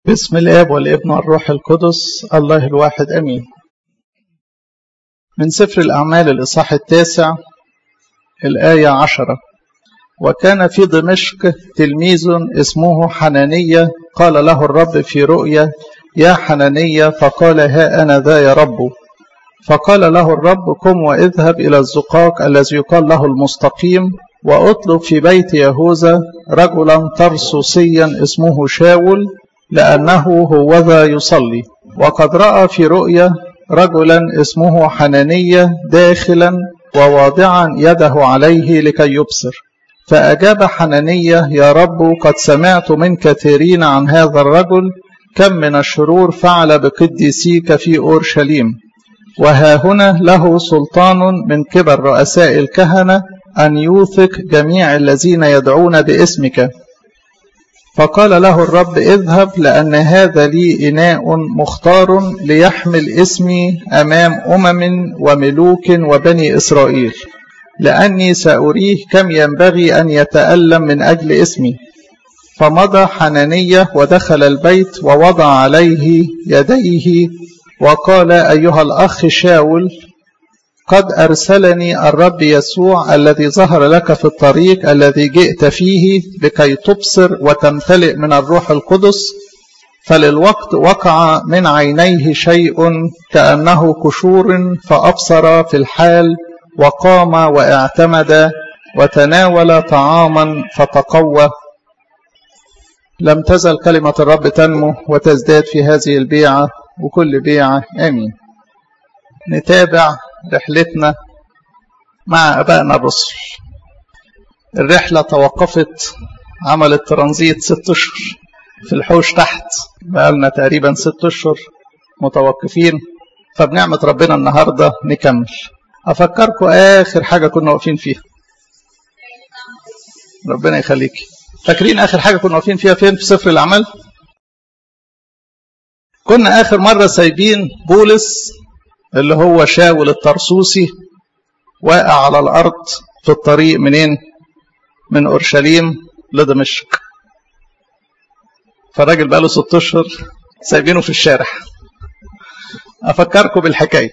بسم الاب والابن والروح القدس الله الواحد امين من سفر الاعمال الاصحاح التاسع الايه عشره وكان في دمشق تلميذ اسمه حنانية قال له الرب في رؤيا يا حنانية فقال ها أنا ذا يا رب فقال له الرب قم واذهب إلى الزقاق الذي يقال له المستقيم واطلب في بيت يهوذا رجلا ترسوسيا اسمه شاول لأنه هوذا يصلي وقد رأى في رؤيا رجلا اسمه حنانية داخلا وواضعا يده عليه لكي يبصر فأجاب حنانية يا رب قد سمعت من كثيرين عن هذا الرجل كم من الشرور فعل بقديسيك في أورشليم وها هنا له سلطان من قبل رؤساء الكهنة أن يوثق جميع الذين يدعون باسمك فقال له الرب اذهب لأن هذا لي إناء مختار ليحمل اسمي أمام أمم وملوك وبني إسرائيل لأني سأريه كم ينبغي أن يتألم من أجل اسمي فمضى حنانية ودخل البيت ووضع عليه يديه وقال أيها الأخ شاول قد أرسلني الرب يسوع الذي ظهر لك في الطريق الذي جئت فيه لكي تبصر وتمتلئ من الروح القدس فللوقت وقع من عينيه شيء كأنه كشور فأبصر في الحال وقام واعتمد وتناول طعاما فتقوى لم تزل كلمة الرب تنمو وتزداد في هذه البيعة وكل بيعة آمين نتابع رحلتنا مع أبائنا الرسل الرحلة توقفت عملت ترانزيت ست أشهر في الحوش تحت بقالنا تقريبا ست أشهر متوقفين فبنعمة ربنا النهاردة نكمل أفكركم آخر حاجة كنا واقفين فيها ربنا يخليك فاكرين آخر حاجة كنا واقفين فيها فين في سفر الأعمال كنا آخر مرة سايبين بولس اللي هو شاول الطرسوسي واقع على الأرض في الطريق منين من أورشليم لدمشق فالراجل بقاله ست أشهر سايبينه في الشارع أفكركم بالحكاية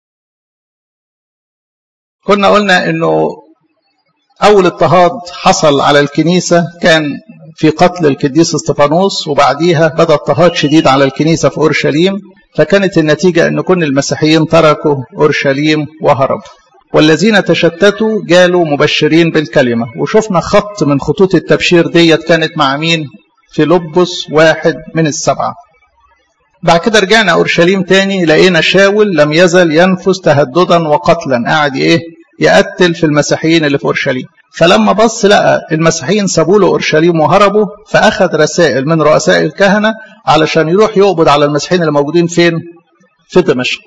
كنا قلنا انه اول اضطهاد حصل على الكنيسة كان في قتل القديس استفانوس وبعديها بدا اضطهاد شديد على الكنيسة في اورشليم فكانت النتيجة ان كل المسيحيين تركوا اورشليم وهربوا والذين تشتتوا جالوا مبشرين بالكلمة وشفنا خط من خطوط التبشير ديت كانت مع مين في لبس واحد من السبعة بعد كده رجعنا اورشليم تاني لقينا شاول لم يزل ينفذ تهددا وقتلا قاعد ايه يقتل في المسيحيين اللي في اورشليم فلما بص لقى المسيحيين سابوا له اورشليم وهربوا فاخذ رسائل من رؤساء الكهنه علشان يروح يقبض على المسيحيين اللي موجودين فين في دمشق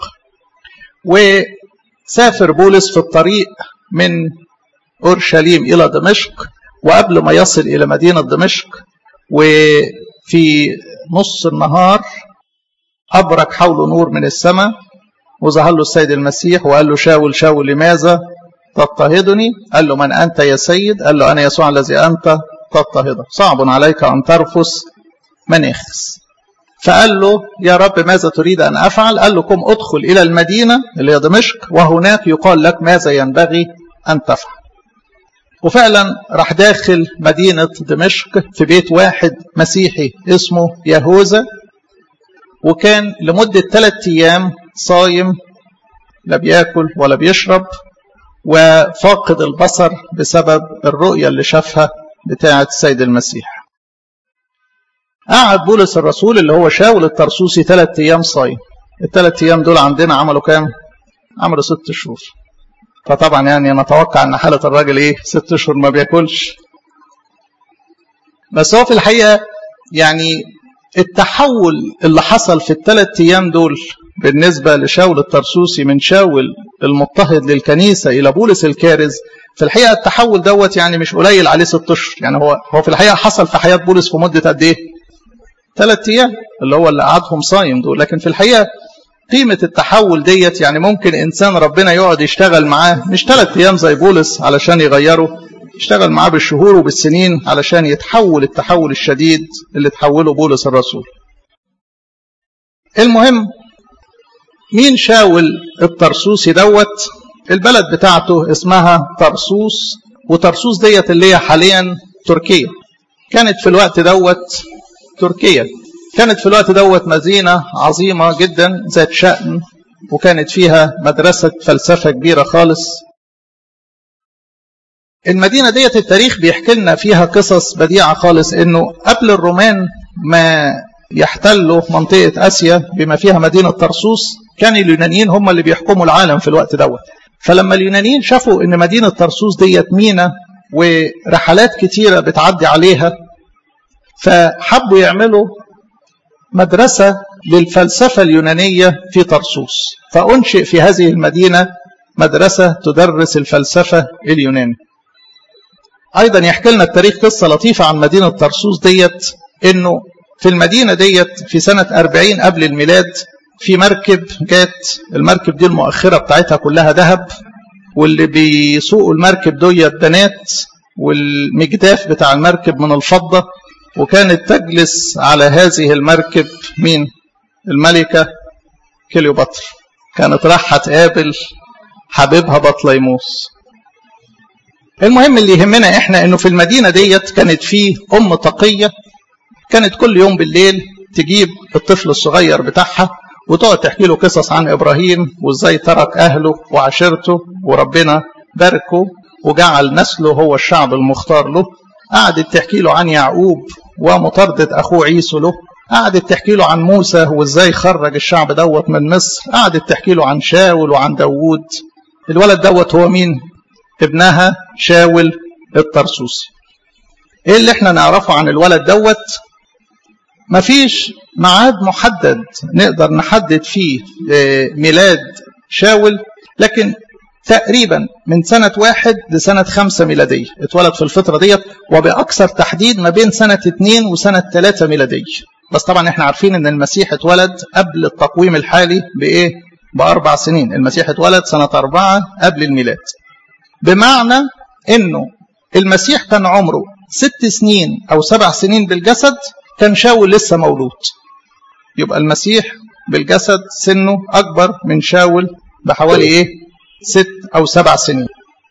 وسافر بولس في الطريق من اورشليم الى دمشق وقبل ما يصل الى مدينه دمشق وفي نص النهار أبرك حوله نور من السماء وظهر له السيد المسيح وقال له شاول شاول لماذا تضطهدني قال له من أنت يا سيد قال له أنا يسوع الذي أنت تضطهده صعب عليك أن ترفس مناخس فقال له يا رب ماذا تريد أن أفعل قال له قم أدخل إلى المدينة اللي هي دمشق وهناك يقال لك ماذا ينبغي أن تفعل وفعلا راح داخل مدينة دمشق في بيت واحد مسيحي اسمه يهوذا وكان لمدة ثلاثة أيام صايم لا بياكل ولا بيشرب وفاقد البصر بسبب الرؤية اللي شافها بتاعة السيد المسيح قعد بولس الرسول اللي هو شاول الترسوسي ثلاثة أيام صايم الثلاث أيام دول عندنا عملوا كام؟ عملوا ست شهور فطبعا يعني نتوقع ان حالة الراجل ايه ست اشهر ما بياكلش بس هو في الحقيقة يعني التحول اللي حصل في الثلاث ايام دول بالنسبه لشاول الترسوسي من شاول المضطهد للكنيسه الى بولس الكارز في الحقيقه التحول دوت يعني مش قليل عليه ست اشهر يعني هو هو في الحقيقه حصل في حياه بولس في مده قد ايه؟ ثلاث ايام اللي هو اللي قعدهم صايم دول لكن في الحقيقه قيمة التحول ديت يعني ممكن إنسان ربنا يقعد يشتغل معاه مش ثلاث أيام زي بولس علشان يغيره اشتغل معاه بالشهور وبالسنين علشان يتحول التحول الشديد اللي تحوله بولس الرسول المهم مين شاول الطرسوسي دوت البلد بتاعته اسمها طرسوس وطرسوس ديت اللي هي حاليا تركيا كانت في الوقت دوت تركيا كانت في الوقت دوت مدينة عظيمة جدا ذات شأن وكانت فيها مدرسة فلسفة كبيرة خالص المدينة ديت التاريخ بيحكي لنا فيها قصص بديعة خالص انه قبل الرومان ما يحتلوا منطقة اسيا بما فيها مدينة طرسوس كان اليونانيين هم اللي بيحكموا العالم في الوقت دوت فلما اليونانيين شافوا ان مدينة طرسوس ديت مينا ورحلات كتيرة بتعدي عليها فحبوا يعملوا مدرسة للفلسفة اليونانية في طرسوس فأنشئ في هذه المدينة مدرسة تدرس الفلسفة اليوناني أيضا يحكي لنا التاريخ قصة لطيفة عن مدينة طرسوس ديت إنه في المدينة ديت في سنة 40 قبل الميلاد في مركب جات المركب دي المؤخرة بتاعتها كلها ذهب واللي بيسوقوا المركب ديت بنات والمجداف بتاع المركب من الفضة وكانت تجلس على هذه المركب مين الملكة كليوباترا كانت رايحة تقابل حبيبها بطليموس المهم اللي يهمنا احنا انه في المدينة ديت كانت فيه ام تقية كانت كل يوم بالليل تجيب الطفل الصغير بتاعها وتقعد تحكي له قصص عن ابراهيم وازاي ترك اهله وعشيرته وربنا باركه وجعل نسله هو الشعب المختار له قعدت تحكي له عن يعقوب ومطاردة اخوه عيسو له قعدت تحكي له عن موسى وازاي خرج الشعب دوت من مصر قعدت تحكي له عن شاول وعن داوود الولد دوت هو مين ابنها شاول الطرسوسي ايه اللي احنا نعرفه عن الولد دوت مفيش ميعاد محدد نقدر نحدد فيه ميلاد شاول لكن تقريبا من سنة واحد لسنة خمسة ميلادية اتولد في الفترة ديت وبأكثر تحديد ما بين سنة اتنين وسنة ثلاثة ميلادية بس طبعا احنا عارفين ان المسيح اتولد قبل التقويم الحالي بايه بأربع سنين المسيح اتولد سنة أربعة قبل الميلاد بمعنى انه المسيح كان عمره ست سنين او سبع سنين بالجسد كان شاول لسه مولود يبقى المسيح بالجسد سنه اكبر من شاول بحوالي ايه ست او سبع سنين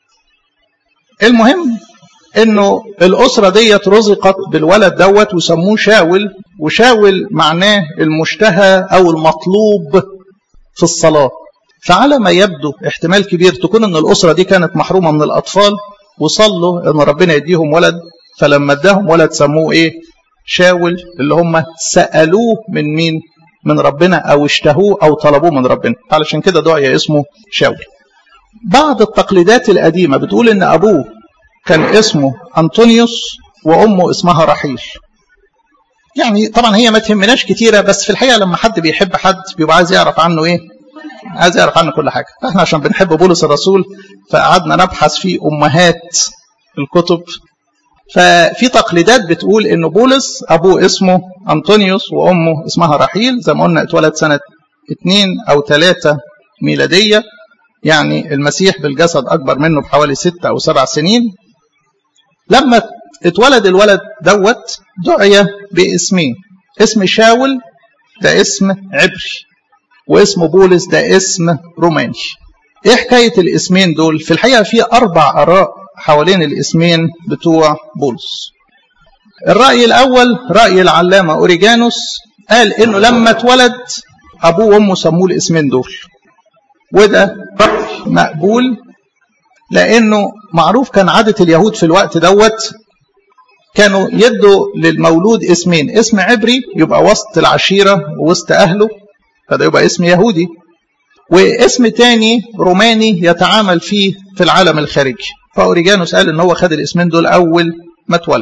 المهم انه الاسرة ديت رزقت بالولد دوت وسموه شاول وشاول معناه المشتهى او المطلوب في الصلاة فعلى ما يبدو احتمال كبير تكون ان الاسرة دي كانت محرومة من الاطفال وصلوا ان ربنا يديهم ولد فلما اداهم ولد سموه ايه شاول اللي هم سألوه من مين من ربنا او اشتهوه او طلبوه من ربنا علشان كده دعي اسمه شاول بعض التقليدات القديمة بتقول ان ابوه كان اسمه انطونيوس وامه اسمها رحيل يعني طبعا هي ما تهمناش كتيرة بس في الحقيقة لما حد بيحب حد بيبقى عايز يعرف عنه ايه عايز يعرف عنه كل حاجة احنا عشان بنحب بولس الرسول فقعدنا نبحث في امهات الكتب ففي تقليدات بتقول ان بولس ابوه اسمه انطونيوس وامه اسمها رحيل زي ما قلنا اتولد سنة اتنين او ثلاثة ميلادية يعني المسيح بالجسد اكبر منه بحوالي ستة او سبع سنين لما اتولد الولد دوت دعي باسمين اسم شاول ده اسم عبري واسم بولس ده اسم روماني ايه حكاية الاسمين دول في الحقيقة في اربع اراء حوالين الاسمين بتوع بولس الرأي الأول رأي العلامة أوريجانوس قال إنه لما اتولد أبوه وأمه سموه الاسمين دول وده رأي مقبول لأنه معروف كان عادة اليهود في الوقت دوت كانوا يدوا للمولود اسمين اسم عبري يبقى وسط العشيرة ووسط أهله فده يبقى اسم يهودي واسم تاني روماني يتعامل فيه في العالم الخارجي فأوريجانوس قال ان هو خد الاسمين دول اول ما اتولد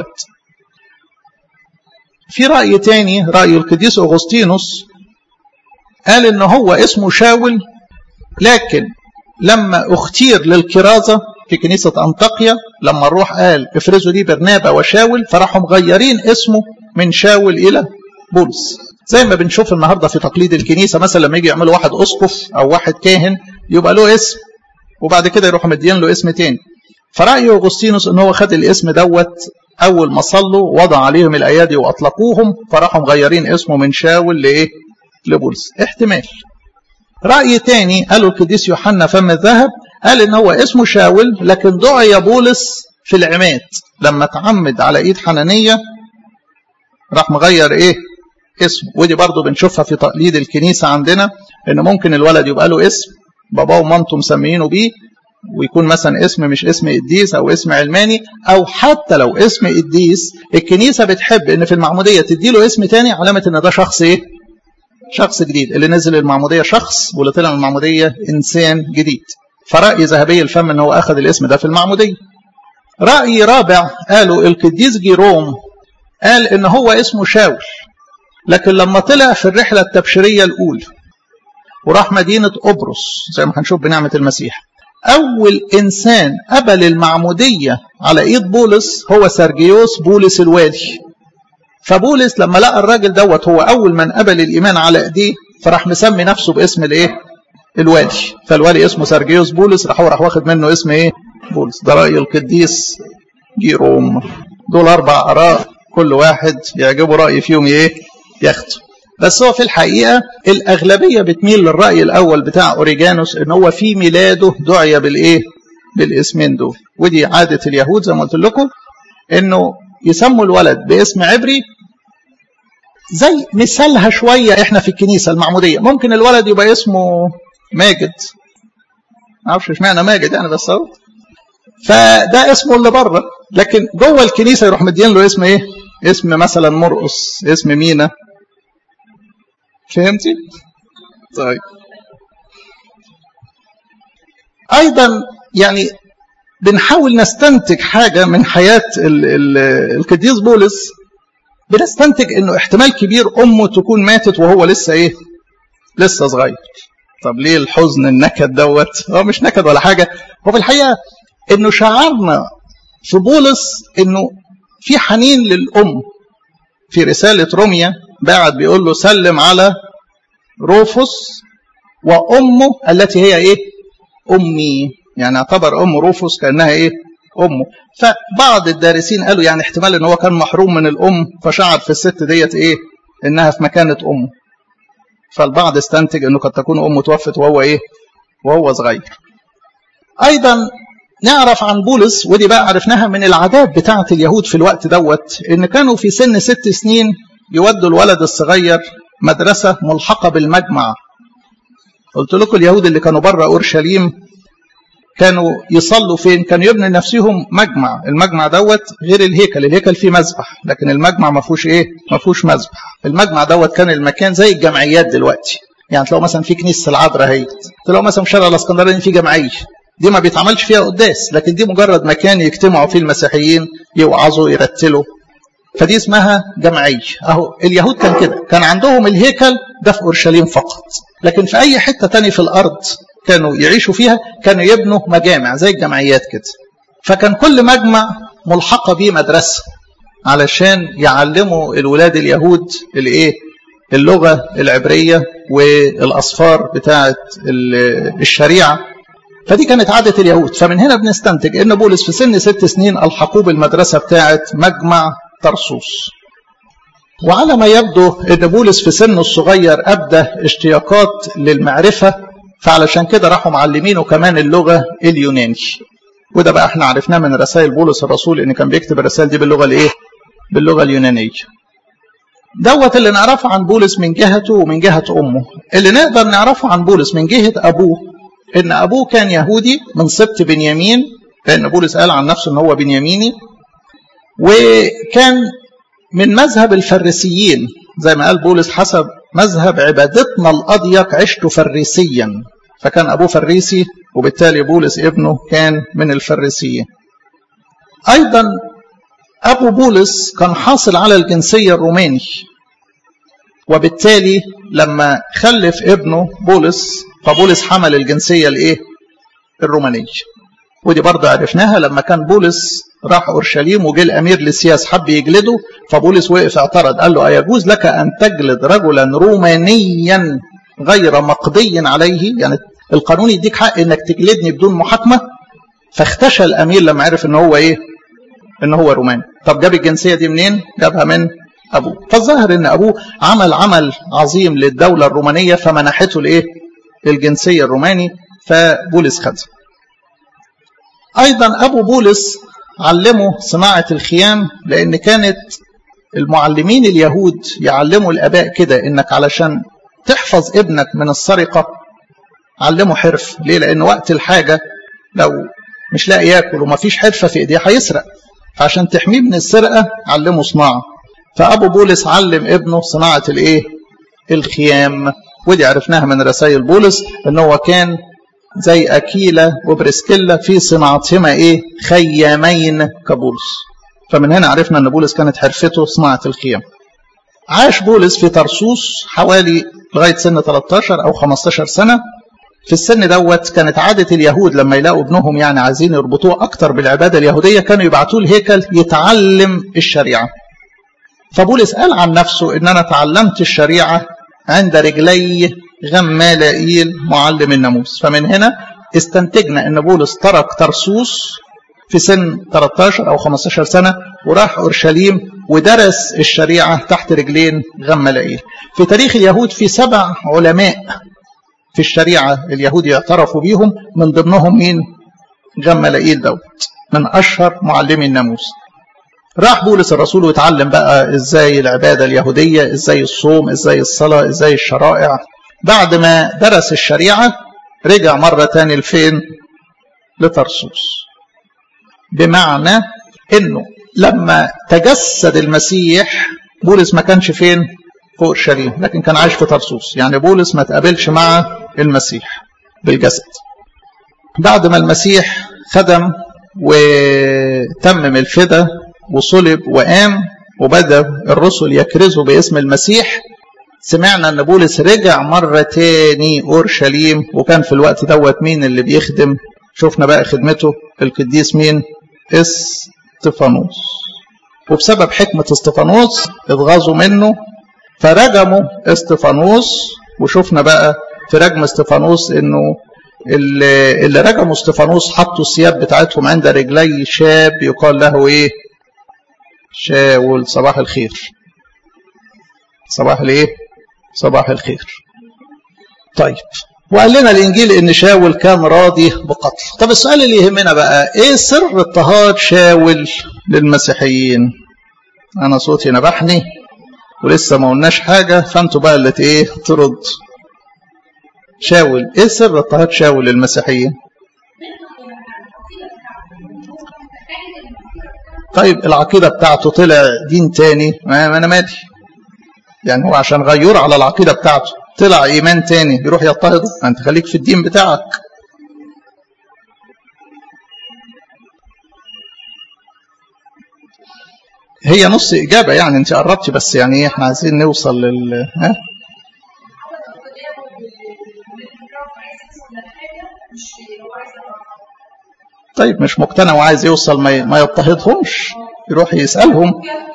في رأي تاني رأي القديس أغسطينوس قال ان هو اسمه شاول لكن لما اختير للكرازة في كنيسة أنطاقيا لما الروح قال افرزوا لي برنابا وشاول فراحوا مغيرين اسمه من شاول إلى بولس زي ما بنشوف النهاردة في تقليد الكنيسة مثلا لما يجي يعملوا واحد أسقف أو واحد كاهن يبقى له اسم وبعد كده يروحوا مدين له اسم تاني فرأي أغسطينوس ان هو خد الاسم دوت أول ما صلوا وضع عليهم الأيادي وأطلقوهم فراحوا مغيرين اسمه من شاول لإيه؟ لبولس احتمال رأي تاني قالوا القديس يوحنا فم الذهب قال ان هو اسمه شاول لكن دعي بولس في العماد لما تعمد على ايد حنانية راح مغير ايه اسمه ودي برضو بنشوفها في تقليد الكنيسة عندنا ان ممكن الولد يبقى له اسم باباه ومامته مسميينه بيه ويكون مثلا اسم مش اسم قديس او اسم علماني او حتى لو اسم قديس الكنيسه بتحب ان في المعموديه تدي له اسم تاني علامه ان ده شخص ايه؟ شخص جديد اللي نزل المعموديه شخص واللي طلع من المعموديه انسان جديد فرأي ذهبي الفم ان هو اخذ الاسم ده في المعموديه رأي رابع قالوا القديس جيروم قال ان هو اسمه شاول لكن لما طلع في الرحله التبشيريه الاولى وراح مدينه قبرص زي ما هنشوف بنعمه المسيح أول إنسان قبل المعمودية على إيد بولس هو سرجيوس بولس الوالي فبولس لما لقى الراجل دوت هو أول من قبل الإيمان على إيديه فراح مسمي نفسه باسم الإيه؟ الوالي فالوالي اسمه سرجيوس بولس راح هو راح واخد منه اسم إيه؟ بولس ده رأي القديس جيروم دول أربع آراء كل واحد يعجبه رأي فيهم إيه؟ ياخده بس هو في الحقيقة الأغلبية بتميل للرأي الأول بتاع أوريجانوس إن هو في ميلاده دعي بالإيه؟ بالاسمين دول ودي عادة اليهود زي ما قلت لكم إنه يسموا الولد باسم عبري زي مثالها شوية إحنا في الكنيسة المعمودية ممكن الولد يبقى اسمه ماجد معرفش اشمعنى ماجد يعني بس اهو فده اسمه اللي بره لكن جوه الكنيسة يروح مدين له اسم إيه؟ اسم مثلا مرقص اسم مينا فهمتي؟ طيب أيضا يعني بنحاول نستنتج حاجة من حياة ال ال القديس بولس بنستنتج انه احتمال كبير امه تكون ماتت وهو لسه ايه لسه صغير طب ليه الحزن النكد دوت هو مش نكد ولا حاجة هو في الحقيقة انه شعرنا في بولس انه في حنين للام في رسالة روميا بعد بيقول له سلم على روفوس وأمه التي هي إيه أمي يعني اعتبر أم روفوس كأنها إيه أمه فبعض الدارسين قالوا يعني احتمال ان هو كان محروم من الأم فشعر في الست ديت إيه إنها في مكانة أمه فالبعض استنتج انه قد تكون امه توفت وهو ايه وهو صغير ايضا نعرف عن بولس ودي بقى عرفناها من العادات بتاعه اليهود في الوقت دوت ان كانوا في سن ست سنين يودوا الولد الصغير مدرسة ملحقة بالمجمع قلت لكم اليهود اللي كانوا بره أورشليم كانوا يصلوا فين كانوا يبنوا لنفسهم مجمع المجمع دوت غير الهيكل الهيكل فيه مذبح لكن المجمع ما فيهوش ايه ما فيهوش مذبح المجمع دوت كان المكان زي الجمعيات دلوقتي يعني تلاقوا مثلا في كنيسه العذراء اهي تلاقوا مثلا في شارع الاسكندريه في جمعيه دي ما بيتعملش فيها قداس لكن دي مجرد مكان يجتمعوا فيه المسيحيين يوعظوا يرتلوا فدي اسمها جمعية اهو اليهود كان كده كان عندهم الهيكل ده في اورشليم فقط لكن في اي حتة تاني في الارض كانوا يعيشوا فيها كانوا يبنوا مجامع زي الجمعيات كده فكان كل مجمع ملحقة بيه مدرسة علشان يعلموا الولاد اليهود الايه اللغة العبرية والأصفار بتاعة الشريعة فدي كانت عادة اليهود فمن هنا بنستنتج ان بولس في سن ست سنين الحقوه بالمدرسة بتاعة مجمع طرسوس وعلى ما يبدو ان بولس في سنه الصغير ابدى اشتياقات للمعرفه فعلشان كده راحوا معلمينه كمان اللغه اليوناني وده بقى احنا عرفناه من رسائل بولس الرسول ان كان بيكتب الرسائل دي باللغه الايه باللغه اليونانيه دوت اللي نعرفه عن بولس من جهته ومن جهه امه اللي نقدر نعرفه عن بولس من جهه ابوه ان ابوه كان يهودي من سبط بنيامين لان بولس قال عن نفسه ان هو بنياميني وكان من مذهب الفريسيين زي ما قال بولس حسب مذهب عبادتنا الأضيق عشت فريسيا فكان أبوه فريسي وبالتالي بولس ابنه كان من الفريسيين أيضا أبو بولس كان حاصل على الجنسية الروماني وبالتالي لما خلف ابنه بولس فبولس حمل الجنسية الايه الرومانية ودي برضه عرفناها لما كان بولس راح اورشليم وجه الامير لسياس حب يجلده فبولس وقف اعترض قال له ايجوز لك ان تجلد رجلا رومانيا غير مقضي عليه يعني القانون يديك حق انك تجلدني بدون محاكمه فاختشى الامير لما عرف ان هو ايه ان هو روماني طب جاب الجنسيه دي منين جابها من ابوه فالظاهر ان ابوه عمل عمل عظيم للدوله الرومانيه فمنحته الايه الجنسيه الروماني فبولس خدها ايضا ابو بولس علمه صناعه الخيام لان كانت المعلمين اليهود يعلموا الاباء كده انك علشان تحفظ ابنك من السرقه علمه حرف ليه لان وقت الحاجه لو مش لاقي ياكل وما فيش حرفه في ايديه هيسرق فعشان تحميه من السرقه علمه صناعه فابو بولس علم ابنه صناعه الايه الخيام ودي عرفناها من رسائل بولس ان هو كان زي اكيلا وبرسكيلا في صناعتهما ايه خيامين كبولس فمن هنا عرفنا ان بولس كانت حرفته صناعه الخيام عاش بولس في طرسوس حوالي لغايه سن 13 او 15 سنه في السن دوت كانت عادة اليهود لما يلاقوا ابنهم يعني عايزين يربطوه أكتر بالعبادة اليهودية كانوا يبعتوه الهيكل يتعلم الشريعة فبولس قال عن نفسه إن أنا تعلمت الشريعة عند رجلي غمالائيل معلم الناموس فمن هنا استنتجنا أن بولس ترك ترسوس في سن 13 أو 15 سنة وراح أورشليم ودرس الشريعة تحت رجلين غمالائيل في تاريخ اليهود في سبع علماء في الشريعة اليهود يعترفوا بيهم من ضمنهم مين غمالائيل دوت من أشهر معلمي الناموس راح بولس الرسول ويتعلم بقى ازاي العبادة اليهودية ازاي الصوم ازاي الصلاة ازاي الشرائع بعد ما درس الشريعة رجع مرة تاني لفين لترسوس بمعنى انه لما تجسد المسيح بولس ما كانش فين في اورشليم لكن كان عايش في طرسوس يعني بولس ما تقابلش مع المسيح بالجسد بعد ما المسيح خدم وتمم الفدا وصلب وقام وبدا الرسل يكرزوا باسم المسيح سمعنا ان بولس رجع مره تاني اورشليم وكان في الوقت دوت مين اللي بيخدم شفنا بقى خدمته القديس مين استفانوس وبسبب حكمه استفانوس اتغاظوا منه فرجموا استفانوس وشفنا بقى في رجم استفانوس انه اللي, اللي رجموا استفانوس حطوا الثياب بتاعتهم عند رجلي شاب يقال له ايه شاول صباح الخير صباح الايه صباح الخير طيب وقال لنا الانجيل ان شاول كان راضي بقتله طب السؤال اللي يهمنا بقى ايه سر اضطهاد شاول للمسيحيين انا صوتي نبحني ولسه ما قلناش حاجة فانتوا بقى اللي ايه ترد شاول ايه سر اضطهاد شاول للمسيحيين طيب العقيدة بتاعته طلع دين تاني ما انا مالي يعني هو عشان غير على العقيدة بتاعته طلع ايمان تاني يروح يضطهده انت خليك في الدين بتاعك هي نص إجابة يعني أنت قربتي بس يعني إحنا عايزين نوصل لل ها؟ طيب مش مقتنع وعايز يوصل ما ما يضطهدهمش يروح يسألهم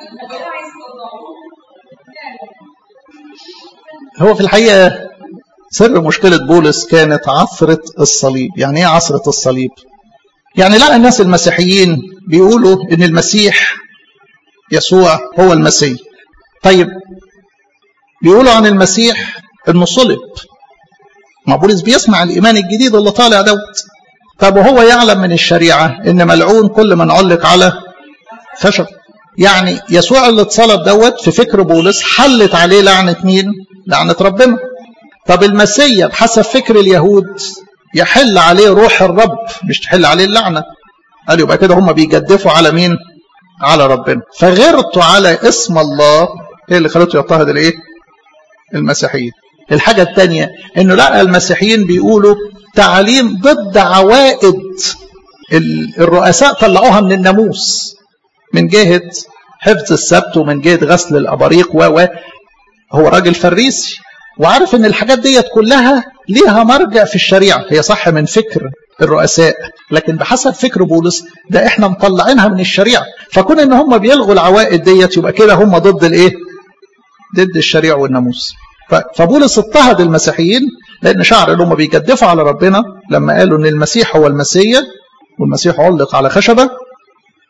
هو في الحقيقة سر مشكلة بولس كانت عثرة الصليب يعني ايه عثرة الصليب يعني لقى الناس المسيحيين بيقولوا ان المسيح يسوع هو المسيح طيب بيقولوا عن المسيح انه صلب ما بولس بيسمع الايمان الجديد اللي طالع دوت طب وهو يعلم من الشريعه ان ملعون كل من علق على خشب يعني يسوع اللي اتصلب دوت في فكر بولس حلت عليه لعنه مين لعنه ربنا طب المسيا بحسب فكر اليهود يحل عليه روح الرب مش تحل عليه اللعنه قالوا يبقى كده هم بيجدفوا على مين على ربنا فغيرته على اسم الله هي اللي خلته يضطهد الايه المسيحيين الحاجة الثانية انه لقى المسيحيين بيقولوا تعليم ضد عوائد الرؤساء طلعوها من الناموس من جهة حفظ السبت ومن جهة غسل الأباريق و هو راجل فريسي وعارف ان الحاجات ديت كلها ليها مرجع في الشريعة هي صح من فكر الرؤساء لكن بحسب فكر بولس ده احنا مطلعينها من الشريعة فكون ان هم بيلغوا العوائد ديت يبقى كده هم ضد الايه ضد الشريعة والناموس فبولس اضطهد المسيحيين لان شعر ان هم بيجدفوا على ربنا لما قالوا ان المسيح هو المسيا والمسيح علق على خشبة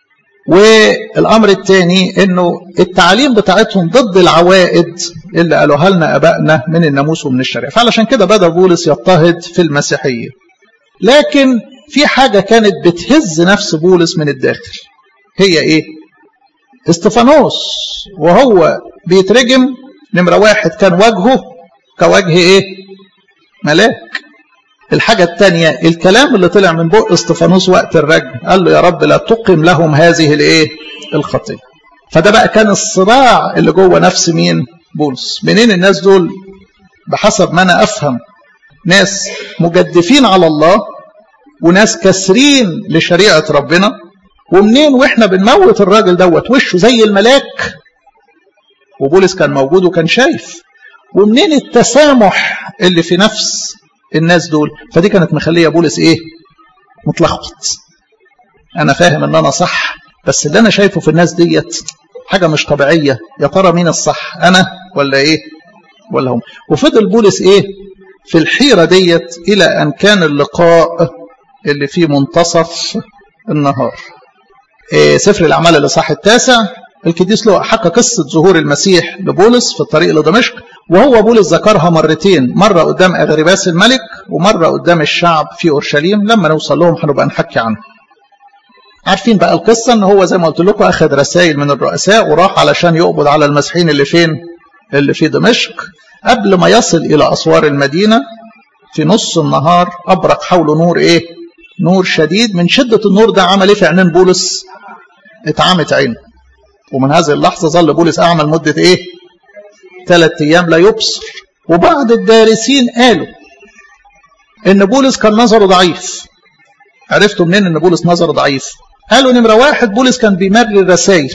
والامر الثاني انه التعاليم بتاعتهم ضد العوائد اللي قالوها لنا ابائنا من الناموس ومن الشريعه فعلشان كده بدا بولس يضطهد في المسيحيه لكن في حاجه كانت بتهز نفس بولس من الداخل هي ايه استفانوس وهو بيترجم نمره واحد كان وجهه كوجه ايه ملاك الحاجة الثانية الكلام اللي طلع من بق استفانوس وقت الرجم قال له يا رب لا تقم لهم هذه الايه الخطية فده بقى كان الصراع اللي جوه نفس مين بولس منين الناس دول بحسب ما انا افهم ناس مجدفين على الله وناس كاسرين لشريعة ربنا ومنين واحنا بنموت الراجل دوت وشه زي الملاك وبولس كان موجود وكان شايف ومنين التسامح اللي في نفس الناس دول فدي كانت مخليه بولس ايه متلخبط انا فاهم ان انا صح بس اللي انا شايفه في الناس ديت حاجه مش طبيعيه يا ترى مين الصح انا ولا ايه ولا هم وفضل بولس ايه في الحيره ديت الى ان كان اللقاء اللي في منتصف النهار إيه سفر الاعمال الاصحاح التاسع القديس لوقا حكى قصة ظهور المسيح لبولس في الطريق لدمشق وهو بولس ذكرها مرتين مرة قدام أغرباس الملك ومرة قدام الشعب في أورشليم لما نوصل لهم هنبقى نحكي عنها عارفين بقى القصة ان هو زي ما قلت لكم أخذ رسائل من الرؤساء وراح علشان يقبض على المسيحيين اللي فين اللي في دمشق قبل ما يصل إلى أسوار المدينة في نص النهار أبرق حوله نور إيه نور شديد من شدة النور ده عمل إيه في عينين بولس اتعمت عينه ومن هذه اللحظة ظل بولس أعمى لمدة إيه؟ ثلاث أيام لا يبصر وبعض الدارسين قالوا إن بولس كان نظره ضعيف عرفتوا منين إن بولس نظره ضعيف؟ قالوا نمرة واحد بولس كان بيملي الرسائل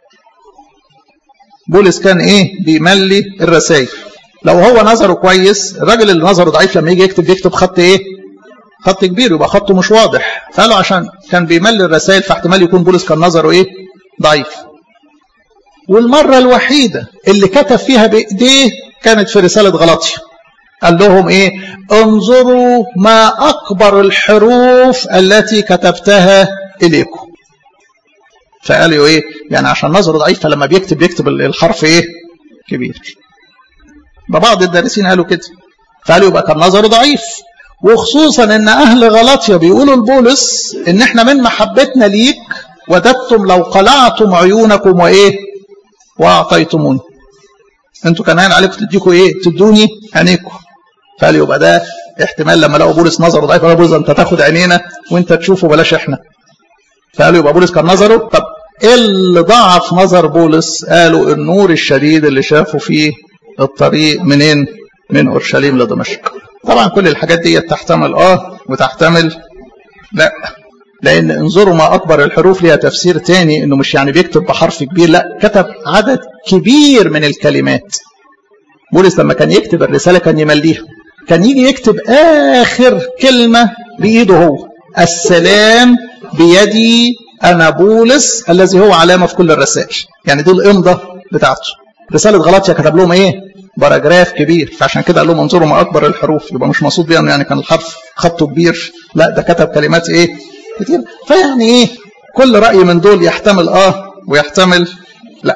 بولس كان إيه؟ بيملي الرسائل لو هو نظره كويس الراجل اللي نظره ضعيف لما يجي يكتب يكتب خط إيه؟ خط كبير يبقى خطه مش واضح فقالوا عشان كان بيملي الرسائل فاحتمال يكون بولس كان نظره إيه؟ ضعيف والمرة الوحيدة اللي كتب فيها بإيديه كانت في رسالة غلطية قال لهم إيه انظروا ما أكبر الحروف التي كتبتها إليكم فقالوا إيه يعني عشان نظره ضعيف فلما بيكتب يكتب الحرف إيه كبير بعض الدارسين قالوا كده فقالوا يبقى كان نظره ضعيف وخصوصا ان اهل غلطيا بيقولوا لبولس ان احنا من محبتنا ليك وددتم لو قلعتم عيونكم وايه واعطيتموني انتوا كان هين عليكم تديكوا ايه تدوني عينيكم فقال يبقى ده احتمال لما لقوا بولس نظره ضعيف قالوا بولس انت تاخد عينينا وانت تشوفه بلاش احنا فقالوا يبقى بولس كان نظره طب ايه اللي ضعف نظر بولس قالوا النور الشديد اللي شافه فيه الطريق منين من اورشليم لدمشق طبعا كل الحاجات دي تحتمل اه وتحتمل لا لان انظروا ما اكبر الحروف ليها تفسير تاني انه مش يعني بيكتب بحرف كبير لا كتب عدد كبير من الكلمات بولس لما كان يكتب الرساله كان يمليها كان يجي يكتب اخر كلمه بايده هو السلام بيدي انا بولس الذي هو علامه في كل الرسائل يعني دي الامضه بتاعته رساله غلطيا كتب لهم ايه باراجراف كبير فعشان كده قال لهم انظروا ما اكبر الحروف يبقى مش مقصود بيها يعني كان الحرف خطه كبير لا ده كتب كلمات ايه كتير فيعني ايه كل رأي من دول يحتمل اه ويحتمل لا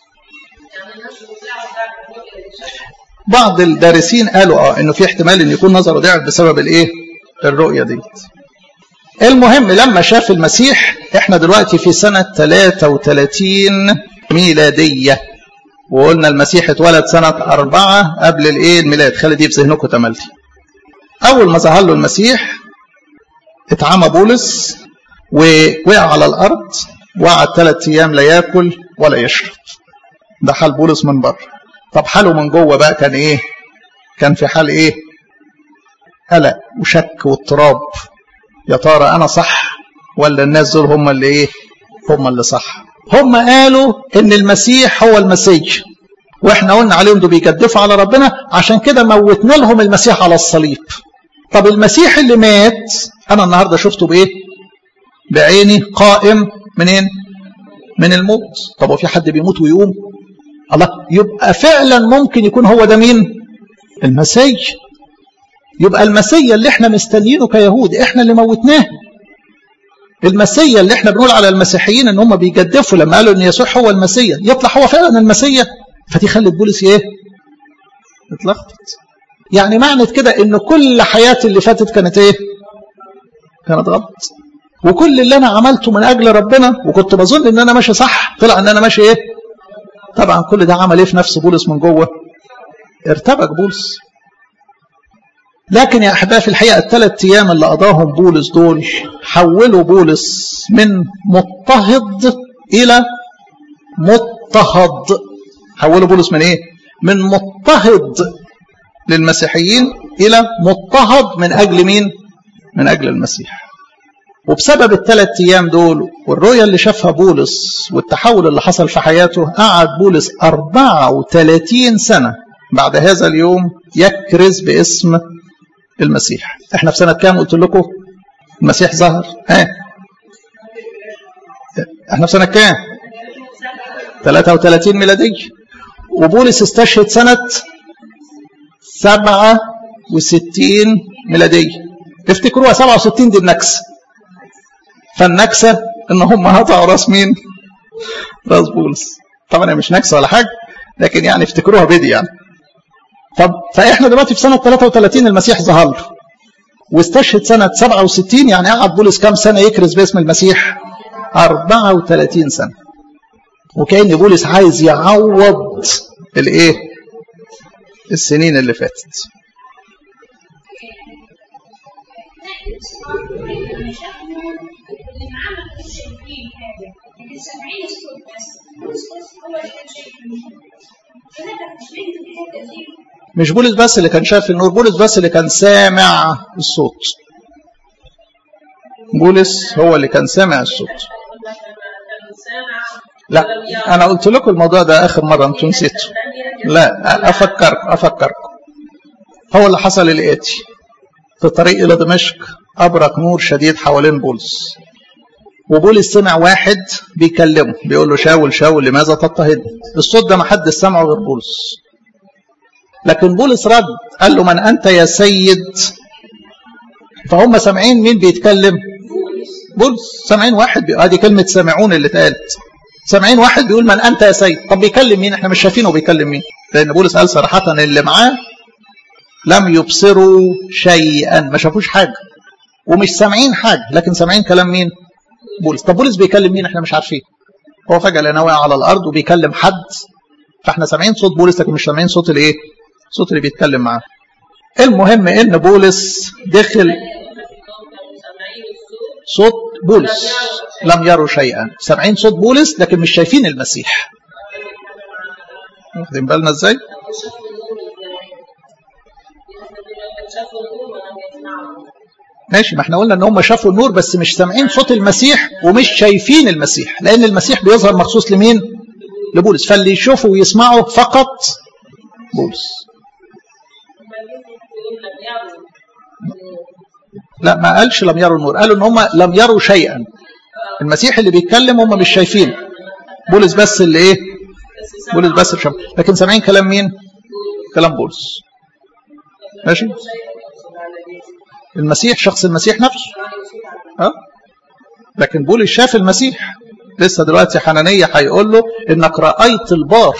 بعض الدارسين قالوا اه انه في احتمال ان يكون نظره ضعف بسبب الايه الرؤية دي المهم لما شاف المسيح احنا دلوقتي في سنة 33 ميلادية وقلنا المسيح اتولد سنة أربعة قبل الايه الميلاد خلي دي في ذهنكم تملتي أول ما ظهر له المسيح اتعمى بولس ووقع على الأرض وقعد ثلاث أيام لا ياكل ولا يشرب ده حال بولس من بره طب حاله من جوه بقى كان إيه كان في حال إيه قلق وشك واضطراب يا ترى أنا صح ولا الناس دول هم اللي إيه هم اللي صح هم قالوا إن المسيح هو المسيح واحنا قلنا عليهم دول بيجدفوا على ربنا عشان كده موتنا لهم المسيح على الصليب طب المسيح اللي مات انا النهارده شفته بايه بعيني قائم منين من الموت طب هو في حد بيموت ويقوم الله يبقى فعلا ممكن يكون هو ده مين المسيح يبقى المسيح اللي احنا مستنيينه كيهود احنا اللي موتناه المسيا اللي احنا بنقول على المسيحيين ان هم بيجدفوا لما قالوا ان يسوع هو المسيا يطلع هو فعلا المسيا فدي خلت بولس ايه اتلخبط يعني معنى كده ان كل حياتي اللي فاتت كانت ايه كانت غلط وكل اللي انا عملته من اجل ربنا وكنت بظن ان انا ماشي صح طلع ان انا ماشي ايه طبعا كل ده عمل ايه في نفس بولس من جوه ارتبك بولس لكن يا احبائي في الحقيقه الثلاث ايام اللي قضاهم بولس دول حولوا بولس من مضطهد الى مضطهد حولوا بولس من ايه من مضطهد للمسيحيين الى مضطهد من اجل مين من اجل المسيح وبسبب الثلاث ايام دول والرؤيه اللي شافها بولس والتحول اللي حصل في حياته قعد بولس 34 سنه بعد هذا اليوم يكرز باسم المسيح احنا في سنه كام قلت لكم المسيح ظهر ها احنا في سنه كام 33 ميلاديه وبولس استشهد سنه 67 ميلاديه افتكروها 67 دي النكسه فالنكسه ان هم قطعوا راس مين؟ راس بولس طبعا هي مش نكسه ولا حاجه لكن يعني افتكروها بدي يعني طب فاحنا دلوقتي في سنه 33 المسيح ظهر له واستشهد سنه 67 يعني قعد بولس كام سنه يكرز باسم المسيح 34 سنه وكأن بولس عايز يعوض الايه السنين اللي فاتت مش بولس بس اللي كان شايف النور بولس بس اللي كان سامع الصوت بولس هو اللي كان سامع الصوت لا انا قلت لكم الموضوع ده اخر مره انتم نسيتوا لا افكركم افكركم هو اللي حصل الاتي في الطريق الى دمشق ابرق نور شديد حوالين بولس وبولس سمع واحد بيكلمه بيقول له شاول شاول لماذا تضطهدني الصوت ده ما حد سمعه غير بولس لكن بولس رد قال له من انت يا سيد فهم سامعين مين بيتكلم بولس سامعين واحد بي... ادي كلمه سامعون اللي اتقالت سامعين واحد بيقول من انت يا سيد طب بيكلم مين احنا مش شايفينه بيكلم مين لان بولس قال صراحه اللي معاه لم يبصروا شيئا ما شافوش حاجه ومش سامعين حاجه لكن سامعين كلام مين بولس طب بولس بيكلم مين احنا مش عارفين هو فجاه لقيناه واقع على الارض وبيكلم حد فاحنا سامعين صوت بولس لكن مش سامعين صوت الايه الصوت اللي بيتكلم معاه المهم ان بولس دخل صوت بولس لم يروا شيئا سامعين صوت بولس لكن مش شايفين المسيح واخدين بالنا ازاي ماشي ما احنا قلنا ان هم شافوا النور بس مش سامعين صوت المسيح ومش شايفين المسيح لان المسيح بيظهر مخصوص لمين لبولس فاللي يشوفوا ويسمعوا فقط بولس لا ما قالش لم يروا النور قالوا ان هم لم يروا شيئا المسيح اللي بيتكلم هم مش شايفين بولس بس اللي ايه بولس بس اللي شاف لكن سامعين كلام مين كلام بولس ماشي المسيح شخص المسيح نفسه ها لكن بولس شاف المسيح لسه دلوقتي حنانية هيقول له انك رأيت البار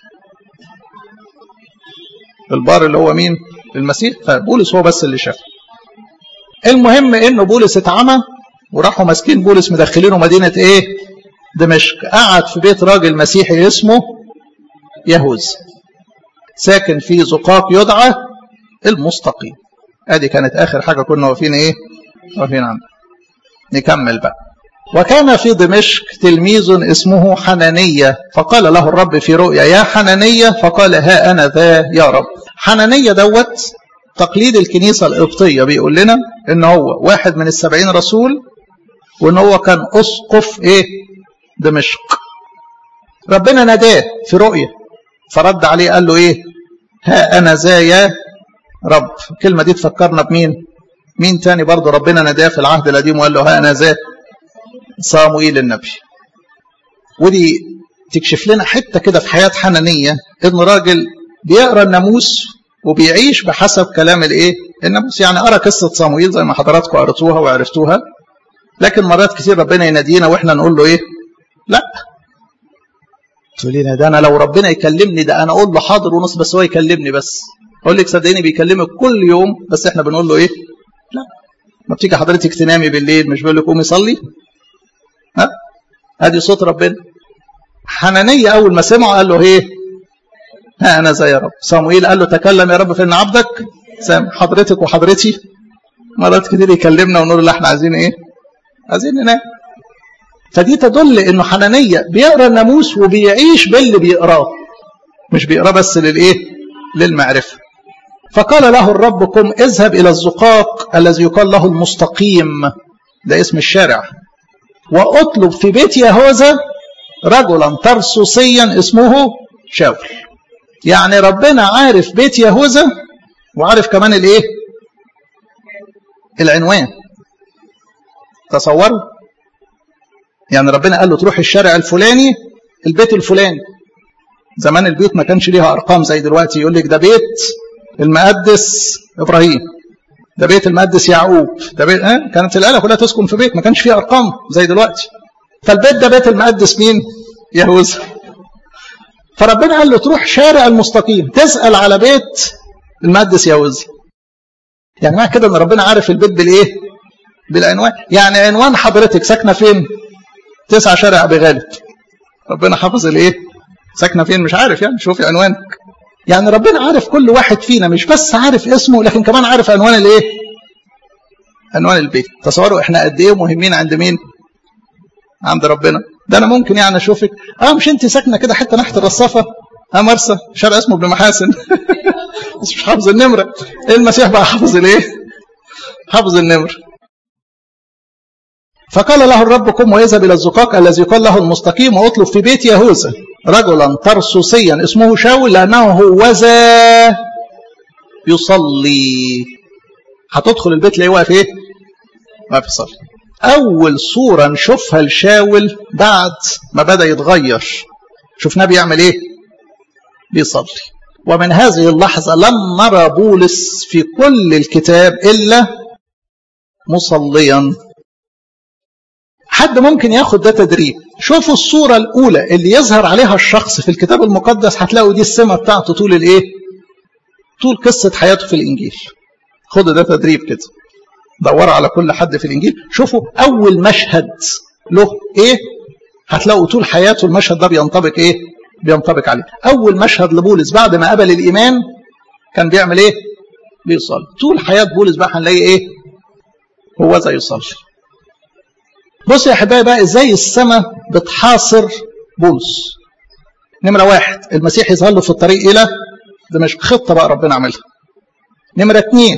البار اللي هو مين المسيح فبولس هو بس اللي شافه المهم ان بولس اتعمى وراحوا ماسكين بولس مدخلينه مدينة ايه دمشق قعد في بيت راجل مسيحي اسمه يهوذا ساكن في زقاق يدعى المستقيم ادي كانت اخر حاجة كنا واقفين ايه واقفين عنها نكمل بقى وكان في دمشق تلميذ اسمه حنانية فقال له الرب في رؤيا يا حنانية فقال ها أنا ذا يا رب حنانية دوت تقليد الكنيسة القبطية بيقول لنا ان هو واحد من السبعين رسول وان هو كان اسقف ايه دمشق ربنا ناداه في رؤية فرد عليه قال له ايه ها انا ذا يا رب الكلمة دي تفكرنا بمين مين تاني برضه ربنا ناداه في العهد القديم وقال له ها انا ذا صاموئيل النبي ودي تكشف لنا حته كده في حياه حنانيه ان راجل بيقرا الناموس وبيعيش بحسب كلام الايه الناموس يعني قرا قصه صاموئيل زي ما حضراتكم قريتوها وعرفتوها لكن مرات كتير ربنا ينادينا واحنا نقول له ايه لا تقول لي ده انا لو ربنا يكلمني ده انا اقول له حاضر ونص بس هو يكلمني بس اقول لك صدقيني بيكلمك كل يوم بس احنا بنقول له ايه لا ما بتيجي حضرتك تنامي بالليل مش بيقول لك قومي صلي ها ادي صوت ربنا حنانية اول ما سمعه قال له ايه ها انا زي يا رب صموئيل قال له تكلم يا رب فان عبدك سام حضرتك وحضرتي مرات كتير يكلمنا ونقول له لا احنا عايزين ايه عايزين ننام فدي تدل انه حنانية بيقرا الناموس وبيعيش باللي بيقراه مش بيقراه بس للايه للمعرفة فقال له الرب قم اذهب الى الزقاق الذي يقال له المستقيم ده اسم الشارع واطلب في بيت يهوذا رجلا ترسوسيا اسمه شاول يعني ربنا عارف بيت يهوذا وعارف كمان الايه العنوان تصوروا يعني ربنا قال له تروح الشارع الفلاني البيت الفلاني زمان البيوت ما كانش ليها ارقام زي دلوقتي يقول لك ده بيت المقدس ابراهيم ده بيت المقدس يعقوب ده بيت اه؟ كانت العيله كلها تسكن في بيت ما كانش فيه ارقام زي دلوقتي فالبيت ده بيت المقدس مين يهوذا فربنا قال له تروح شارع المستقيم تسال على بيت المقدس يهوذا يعني معنى كده ان ربنا عارف البيت بالايه بالعنوان يعني عنوان حضرتك ساكنه فين تسعة شارع ابي غالب ربنا حافظ الايه ساكنه فين مش عارف يعني شوفي عنوانك يعني ربنا عارف كل واحد فينا مش بس عارف اسمه لكن كمان عارف عنوان الايه عنوان البيت تصوروا احنا قد ايه مهمين عند مين عند ربنا ده انا ممكن يعني اشوفك اه مش انت ساكنه كده حته ناحيه الرصافه اه مرسى شارع اسمه ابن محاسن بس مش حافظ النمره المسيح بقى حافظ الايه حافظ النمر فقال له الرب قم ويذهب الى الزقاق الذي قال له المستقيم واطلب في بيت يهوذا رجلا ترسوسيا اسمه شاول لانه هوذا يصلي هتدخل البيت تلاقيه واقف ايه؟ واقف يصلي اول صوره نشوفها لشاول بعد ما بدا يتغير شفناه بيعمل ايه؟ بيصلي ومن هذه اللحظه لم نرى بولس في كل الكتاب الا مصليا حد ممكن ياخد ده تدريب شوفوا الصورة الأولى اللي يظهر عليها الشخص في الكتاب المقدس هتلاقوا دي السمة بتاعته طول الإيه؟ طول قصة حياته في الإنجيل خدوا ده تدريب كده دوروا على كل حد في الإنجيل شوفوا أول مشهد له إيه هتلاقوا طول حياته المشهد ده بينطبق إيه بينطبق عليه أول مشهد لبولس بعد ما قبل الإيمان كان بيعمل إيه بيصلي طول حياة بولس بقى هنلاقي إيه هو زي يصلي بص يا احبائي بقى ازاي السماء بتحاصر بولس نمرة واحد المسيح يظهر له في الطريق إلى دمشق خطة بقى ربنا عملها نمرة اتنين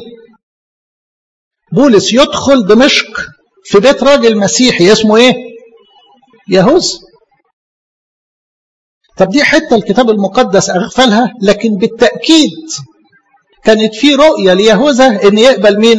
بولس يدخل دمشق في بيت راجل مسيحي اسمه ايه يهوذا طب دي حتة الكتاب المقدس أغفلها لكن بالتأكيد كانت في رؤية ليهوذا ان يقبل مين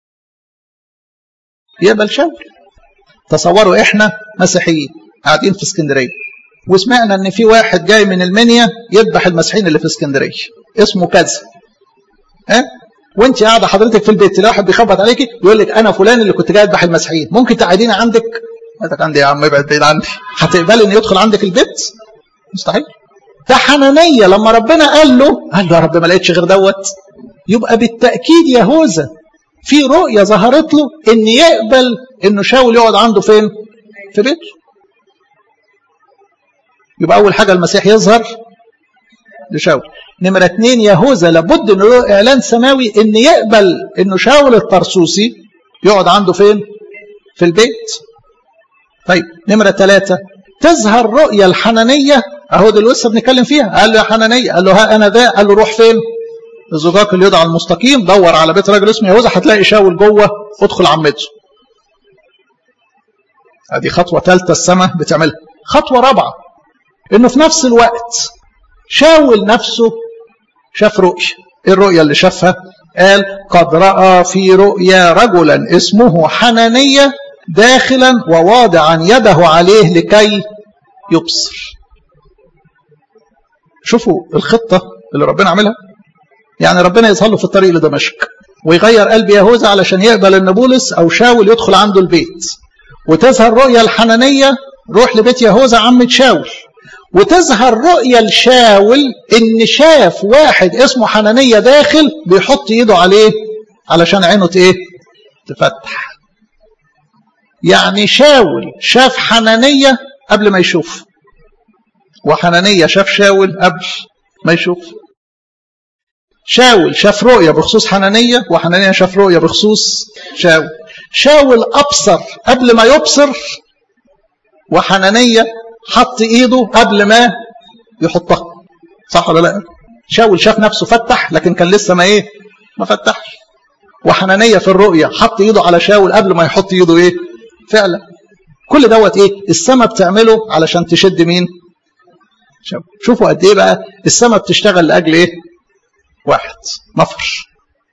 يقبل شاول تصوروا احنا مسيحيين قاعدين في اسكندريه وسمعنا ان في واحد جاي من المنيا يذبح المسيحيين اللي في اسكندريه اسمه كذا ها وانت قاعده حضرتك في البيت تلاقي واحد بيخبط عليكي يقول لك انا فلان اللي كنت جاي اذبح المسيحيين ممكن تقعديني عندك قالت عندي يا عم ابعد بعيد عني هتقبلي ان يدخل عندك البيت مستحيل ده حنانيه لما ربنا قال له قال له يا رب ما لقيتش غير دوت يبقى بالتاكيد يهوذا في رؤية ظهرت له ان يقبل انه شاول يقعد عنده فين في بيته يبقى اول حاجة المسيح يظهر لشاول نمرة اتنين يهوذا لابد انه له اعلان سماوي ان يقبل انه شاول الطرسوسي يقعد عنده فين في البيت طيب نمرة ثلاثة تظهر رؤية الحنانية اهو دي لسه بنتكلم فيها قال له يا حنانية قال له ها انا ذا قال له روح فين الزجاج اللي يدعى المستقيم دور على بيت راجل اسمه يهوذا هتلاقي شاول جوه ادخل عمته ادي خطوه ثالثه السماء بتعملها خطوه رابعه انه في نفس الوقت شاول نفسه شاف رؤيه ايه الرؤيه اللي شافها قال قد راى في رؤيا رجلا اسمه حنانيه داخلا وواضعا يده عليه لكي يبصر شوفوا الخطه اللي ربنا عملها يعني ربنا يظهر له في الطريق لدمشق ويغير قلب يهوذا علشان يقبل ان بولس او شاول يدخل عنده البيت وتظهر رؤية الحنانية روح لبيت يهوذا عم شاول وتظهر رؤية لشاول ان شاف واحد اسمه حنانية داخل بيحط ايده عليه علشان عينه ايه تفتح يعني شاول شاف حنانية قبل ما يشوف وحنانية شاف شاول قبل ما يشوف شاول شاف رؤية بخصوص حنانية وحنانية شاف رؤية بخصوص شاول شاول أبصر قبل ما يبصر وحنانية حط إيده قبل ما يحطها صح ولا لا شاول شاف نفسه فتح لكن كان لسه ما إيه ما فتحش وحنانية في الرؤية حط إيده على شاول قبل ما يحط إيده إيه فعلا كل دوت إيه السماء بتعمله علشان تشد مين شوفوا قد إيه بقى السماء بتشتغل لأجل إيه واحد مفر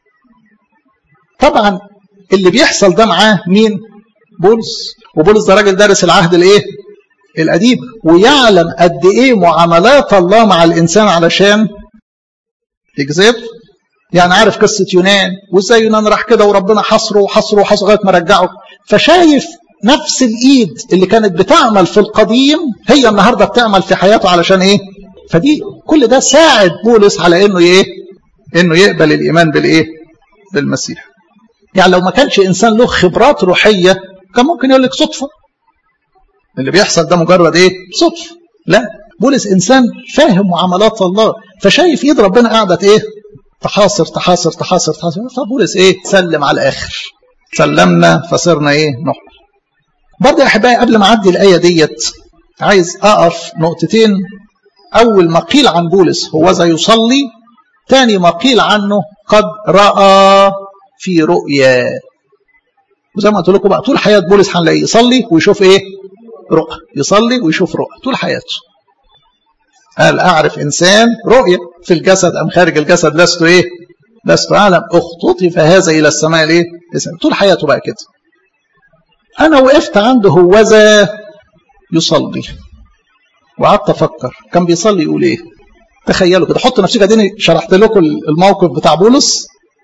طبعا اللي بيحصل ده معاه مين بولس وبولس ده راجل دارس العهد الايه القديم ويعلم قد ايه معاملات الله مع الانسان علشان يجذب يعني عارف قصة يونان وازاي يونان راح كده وربنا حصره وحصره وحصره لغايه ما رجعه فشايف نفس الايد اللي كانت بتعمل في القديم هي النهارده بتعمل في حياته علشان ايه فدي كل ده ساعد بولس على انه ايه انه يقبل الايمان بالايه بالمسيح يعني لو ما كانش انسان له خبرات روحيه كان ممكن يقول لك صدفه اللي بيحصل ده مجرد ايه صدفه لا بولس انسان فاهم معاملات الله فشايف ايد ربنا قاعده ايه تحاصر تحاصر تحاصر تحاصر فبولس ايه سلم على الاخر سلمنا فصرنا ايه نحمل برضه يا احبائي قبل ما اعدي الايه ديت عايز اقف نقطتين اول ما قيل عن بولس هو ذا يصلي تاني ما قيل عنه قد راى في رؤيا وزي ما قلت لكم بقى طول حياه بولس هنلاقيه يصلي ويشوف ايه رؤى يصلي ويشوف رؤى طول حياته قال اعرف انسان رؤيا في الجسد ام خارج الجسد لست ايه لست اعلم اختطف هذا الى السماء ليه طول حياته بقى كده انا وقفت عنده هوذا يصلي وقعدت افكر كان بيصلي يقول ايه تخيلوا كده حط نفسك اديني شرحت لكم الموقف بتاع بولس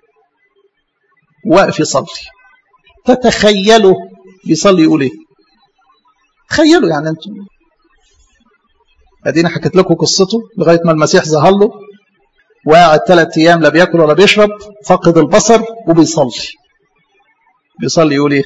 واقف يصلي تتخيلوا بيصلي يقول ايه تخيلوا يعني انتم ادينا حكيت لكم قصته لغايه ما المسيح ظهر له وقعد ثلاث ايام لا بياكل ولا بيشرب فقد البصر وبيصلي بيصلي يقول ايه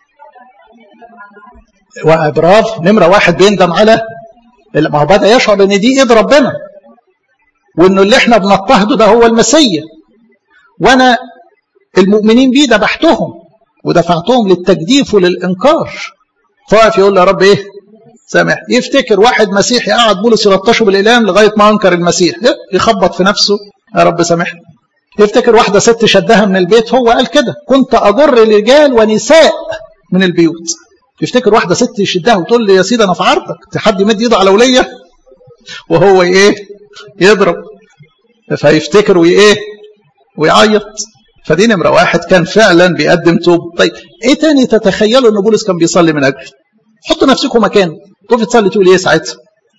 وابراف نمره واحد بيندم على ما هو بدا يشعر ان دي ايد ربنا وانه اللي احنا بنضطهده ده هو المسيا وانا المؤمنين بيه ذبحتهم ودفعتهم للتجديف وللانكار فواقف يقول له يا رب ايه سامح يفتكر واحد مسيحي قعد بولس يلطشه بالاعلام لغايه ما انكر المسيح يخبط في نفسه يا رب سامحني يفتكر واحده ست شدها من البيت هو قال كده كنت اجر رجال ونساء من البيوت يفتكر واحده ست يشدها وتقول لي يا سيدي انا في عرضك حد يمد ايده على وليه وهو ايه يضرب فيفتكر وايه ويعيط فدي نمره واحد كان فعلا بيقدم توب طيب ايه تاني تتخيلوا ان بولس كان بيصلي من اجله حطوا نفسكم مكانه تقف تصلي تقول ايه ساعتها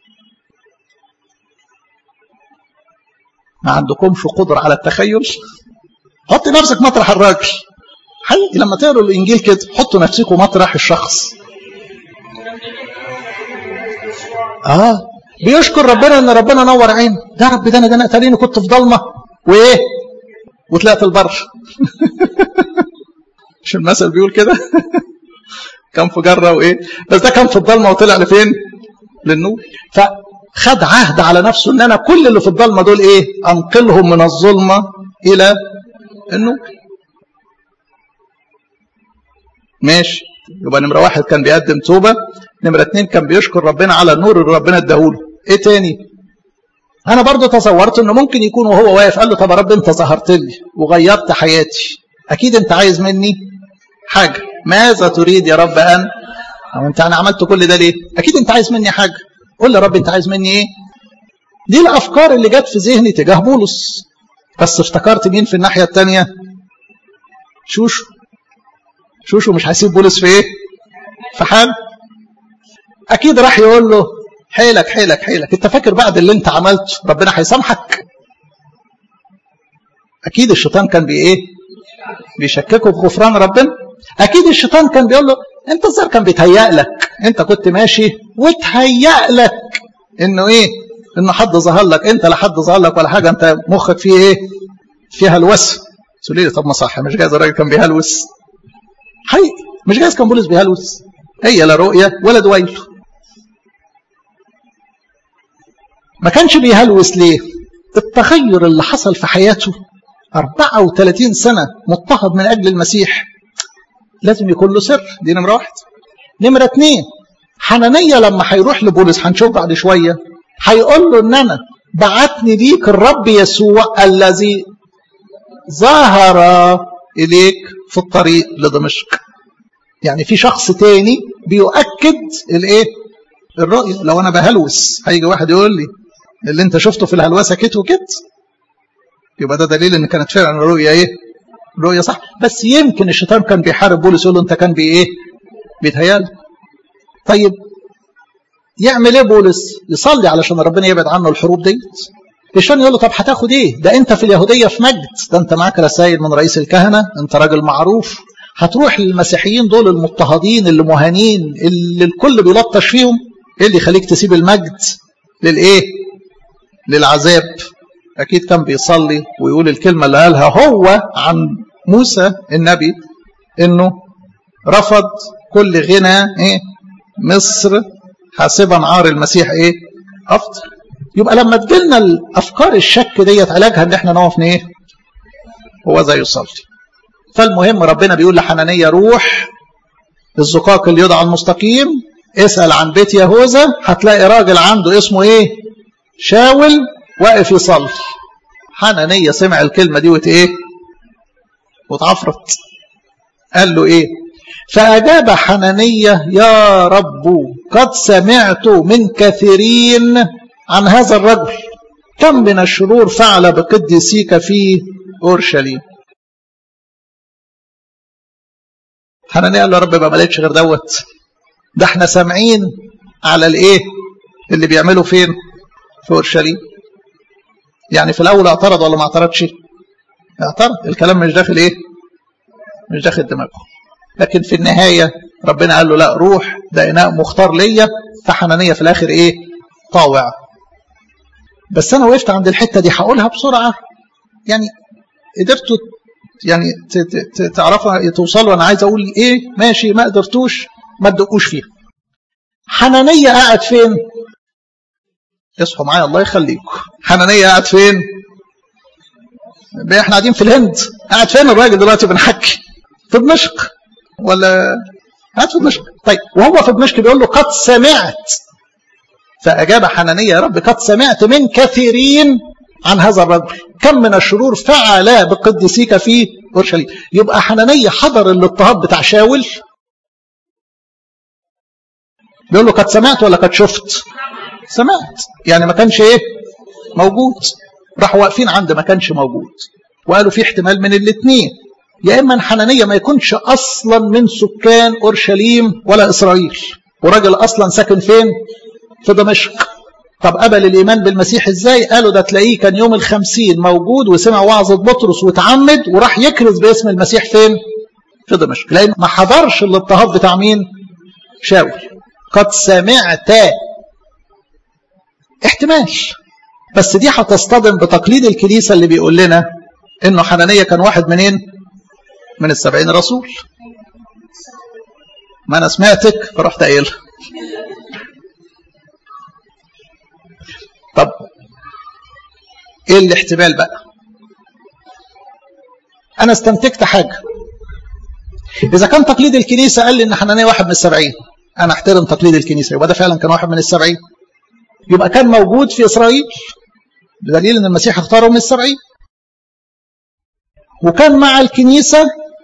ما عندكمش قدرة على التخيل حط نفسك مطرح الراجل حقيقي لما تقروا الانجيل كده حطوا نفسكم مطرح الشخص اه بيشكر ربنا ان ربنا نور عينه ده رب ده انا ده انا اتاريني كنت في ضلمه وايه وطلعت البر مش المثل بيقول كده كان في جره وايه بس ده كان في الضلمه وطلع لفين للنور فخد عهد على نفسه ان انا كل اللي في الضلمه دول ايه انقلهم من الظلمه الى النور ماشي يبقى نمره واحد كان بيقدم توبه نمره اتنين كان بيشكر ربنا على النور اللي ربنا اداهوله ايه تاني انا برضو تصورت انه ممكن يكون وهو واقف قال له طب يا رب انت ظهرت لي وغيرت حياتي اكيد انت عايز مني حاجه ماذا تريد يا رب ان او انت انا عملت كل ده ليه اكيد انت عايز مني حاجه قول لي يا رب انت عايز مني ايه دي الافكار اللي جت في ذهني تجاه بولس بس افتكرت مين في الناحيه الثانيه شوشو شوشو مش هيسيب بولس في ايه في حال اكيد راح يقول له حيلك حيلك حيلك انت فاكر بعد اللي انت عملته ربنا هيسامحك اكيد الشيطان كان بي ايه بيشككه في غفران ربنا اكيد الشيطان كان بيقول له انت الظاهر كان بيتهيأ لك انت كنت ماشي وتهيأ لك انه ايه انه حد ظهر لك انت لا حد ظهر لك ولا حاجه انت مخك فيه ايه فيها هلوسه تقولي لي طب ما صح مش جايز الراجل كان بيهلوس حقيقي مش جايز كان بولس بيهلوس هي لا رؤيه ولا دويل ما كانش بيهلوس ليه التغير اللي حصل في حياته 34 سنة مضطهد من أجل المسيح لازم يكون له سر دي نمرة واحد نمرة اتنين حنانية لما هيروح لبولس هنشوف بعد شوية هيقول له ان انا بعتني ليك الرب يسوع الذي ظهر اليك في الطريق لدمشق يعني في شخص تاني بيؤكد الايه الرؤية لو انا بهلوس هيجي واحد يقول لي اللي انت شفته في الهلوسه كت وكت يبقى ده دليل ان كانت فعلا الرؤيه ايه رؤيه صح بس يمكن الشيطان كان بيحارب بولس يقول له انت كان بي ايه بيتهيأ طيب يعمل ايه بولس يصلي علشان ربنا يبعد عنه الحروب ديت الشيطان يقول له طب هتاخد ايه ده انت في اليهوديه في مجد ده انت معاك رسائل من رئيس الكهنه انت راجل معروف هتروح للمسيحيين دول المضطهدين اللي مهانين اللي الكل بيلطش فيهم ايه اللي يخليك تسيب المجد للايه للعذاب اكيد كان بيصلي ويقول الكلمه اللي قالها هو عن موسى النبي انه رفض كل غنى ايه مصر حاسبا عار المسيح ايه افضل يبقى لما تجيلنا الافكار الشك ديت علاجها ان احنا نقف ايه هو زي يصلي فالمهم ربنا بيقول لحنانية روح الزقاق اللي يضع المستقيم اسأل عن بيت يهوذا هتلاقي راجل عنده اسمه ايه شاول واقف يصلي حنانية سمع الكلمة دي وت ايه واتعفرت قال له ايه فأجاب حنانية يا رب قد سمعت من كثيرين عن هذا الرجل كم من الشرور فعل بقديسيك في أورشليم حنانية قال له يا رب ما لقيتش غير دوت ده احنا سامعين على الايه اللي بيعمله فين في اورشليم يعني في الاول اعترض ولا ما اعترضش اعترض الكلام مش داخل ايه مش داخل دماغه لكن في النهايه ربنا قال له لا روح ده اناء مختار ليا فحنانيه في الاخر ايه طاوع بس انا وقفت عند الحته دي هقولها بسرعه يعني قدرتوا يعني تعرفوا توصلوا انا عايز اقول ايه ماشي ما قدرتوش ما تدقوش فيها حنانية قاعد فين اصحوا معايا الله يخليكم حنانية قاعد فين احنا قاعدين في الهند قاعد فين الراجل دلوقتي بنحكي في دمشق ولا قاعد في دمشق طيب وهو في دمشق بيقول له قد سمعت فأجاب حنانية يا رب قد سمعت من كثيرين عن هذا الرجل كم من الشرور فعل بقدسيك في اورشليم يبقى حنانية حضر الاضطهاد بتاع شاول بيقول له قد سمعت ولا قد شفت سمعت يعني ما كانش ايه موجود راحوا واقفين عند ما كانش موجود وقالوا في احتمال من الاثنين يا اما حنانيه ما يكونش اصلا من سكان اورشليم ولا اسرائيل وراجل اصلا ساكن فين في دمشق طب قبل الايمان بالمسيح ازاي قالوا ده تلاقيه كان يوم الخمسين موجود وسمع وعظه بطرس وتعمد وراح يكرز باسم المسيح فين في دمشق لان ما حضرش الاضطهاد بتاع مين شاول قد سمعت احتمال بس دي هتصطدم بتقليد الكنيسة اللي بيقول لنا انه حنانية كان واحد منين من السبعين رسول ما انا سمعتك فرحت قايلها طب ايه الاحتمال بقى انا استنتجت حاجة اذا كان تقليد الكنيسة قال لي ان حنانية واحد من السبعين انا احترم تقليد الكنيسه يبقى ده فعلا كان واحد من السبعين يبقى كان موجود في اسرائيل بدليل ان المسيح اختاره من السبعين وكان مع الكنيسه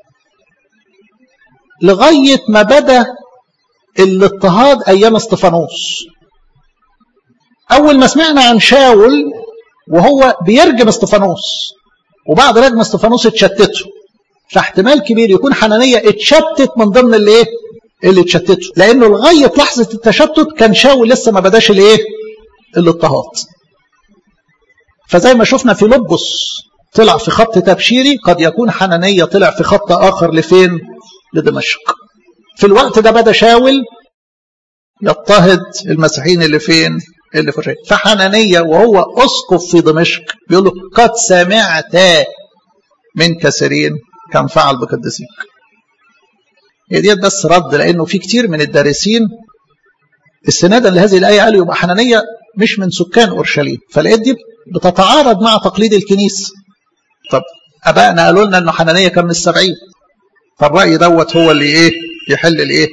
لغايه ما بدا الاضطهاد ايام استفانوس اول ما سمعنا عن شاول وهو بيرجم استفانوس وبعد رجم استفانوس اتشتتوا فاحتمال كبير يكون حنانيه اتشتت من ضمن الايه اللي اتشتتوا لانه لغايه لحظه التشتت كان شاول لسه ما بداش الايه الاضطهاد فزي ما شفنا في لبس طلع في خط تبشيري قد يكون حنانية طلع في خط آخر لفين لدمشق في الوقت ده بدا شاول يضطهد المسيحيين اللي فين اللي في الريف فحنانية وهو أسقف في دمشق بيقول له قد سمعت من كثيرين كان فعل بقدسيك هي ديت بس رد لأنه في كتير من الدارسين استنادا لهذه الآية قالوا يبقى حنانية مش من سكان أورشليم فالآية دي بتتعارض مع تقليد الكنيسة طب أبائنا قالوا لنا أنه حنانية كان من السبعين فالرأي دوت هو اللي إيه يحل الإيه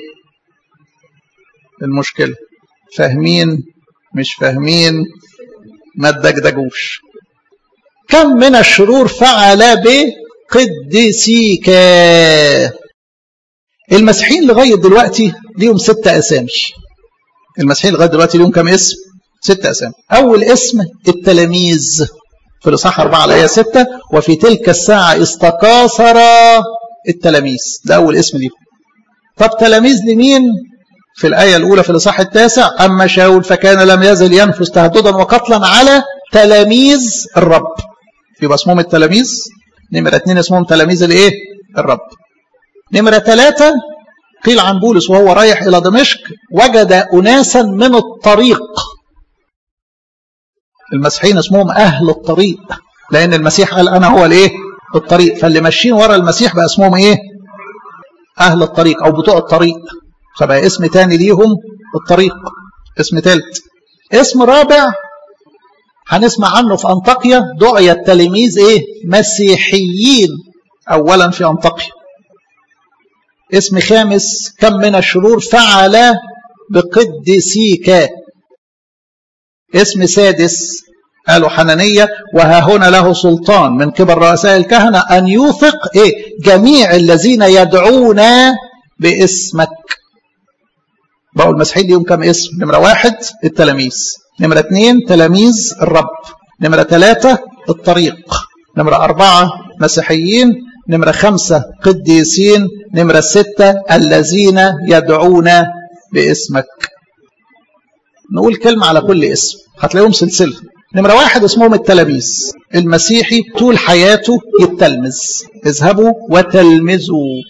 المشكلة فاهمين مش فاهمين ما تدجدجوش كم من الشرور فعل بقدسيك المسيحيين لغاية دلوقتي ليهم ستة أسامي المسيحيين لغاية دلوقتي ليهم كم اسم ستة أسامي أول اسم التلاميذ في الإصحاح 4 الآية 6 وفي تلك الساعة استكاثر التلاميذ ده أول اسم ليهم طب تلاميذ لمين في الآية الأولى في الإصحاح التاسع أما شاول فكان لم يزل ينفس تهددا وقتلا على تلاميذ الرب يبقى اسمهم التلاميذ نمرة اثنين اسمهم تلاميذ الايه الرب نمرة ثلاثة قيل عن بولس وهو رايح إلى دمشق وجد أناسا من الطريق المسيحيين اسمهم أهل الطريق لأن المسيح قال أنا هو الإيه الطريق فاللي ماشيين ورا المسيح بقى اسمهم إيه أهل الطريق أو بتوع الطريق فبقى اسم تاني ليهم الطريق اسم ثالث اسم رابع هنسمع عنه في أنطاكيا دعي التلاميذ إيه مسيحيين أولا في أنطاكيا اسم خامس كم من الشرور فعل بقدسيك اسم سادس قالوا حنانية وها هنا له سلطان من قبل رؤساء الكهنة أن يوثق إيه جميع الذين يدعون باسمك بقوا المسيحيين ليهم كم اسم نمرة واحد التلاميذ نمرة اثنين تلاميذ الرب نمرة ثلاثة الطريق نمرة أربعة مسيحيين نمرة خمسة قديسين نمرة ستة الذين يدعون باسمك نقول كلمة على كل اسم هتلاقيهم سلسلة نمرة واحد اسمهم التلاميذ المسيحي طول حياته يتلمذ اذهبوا وتلمذوا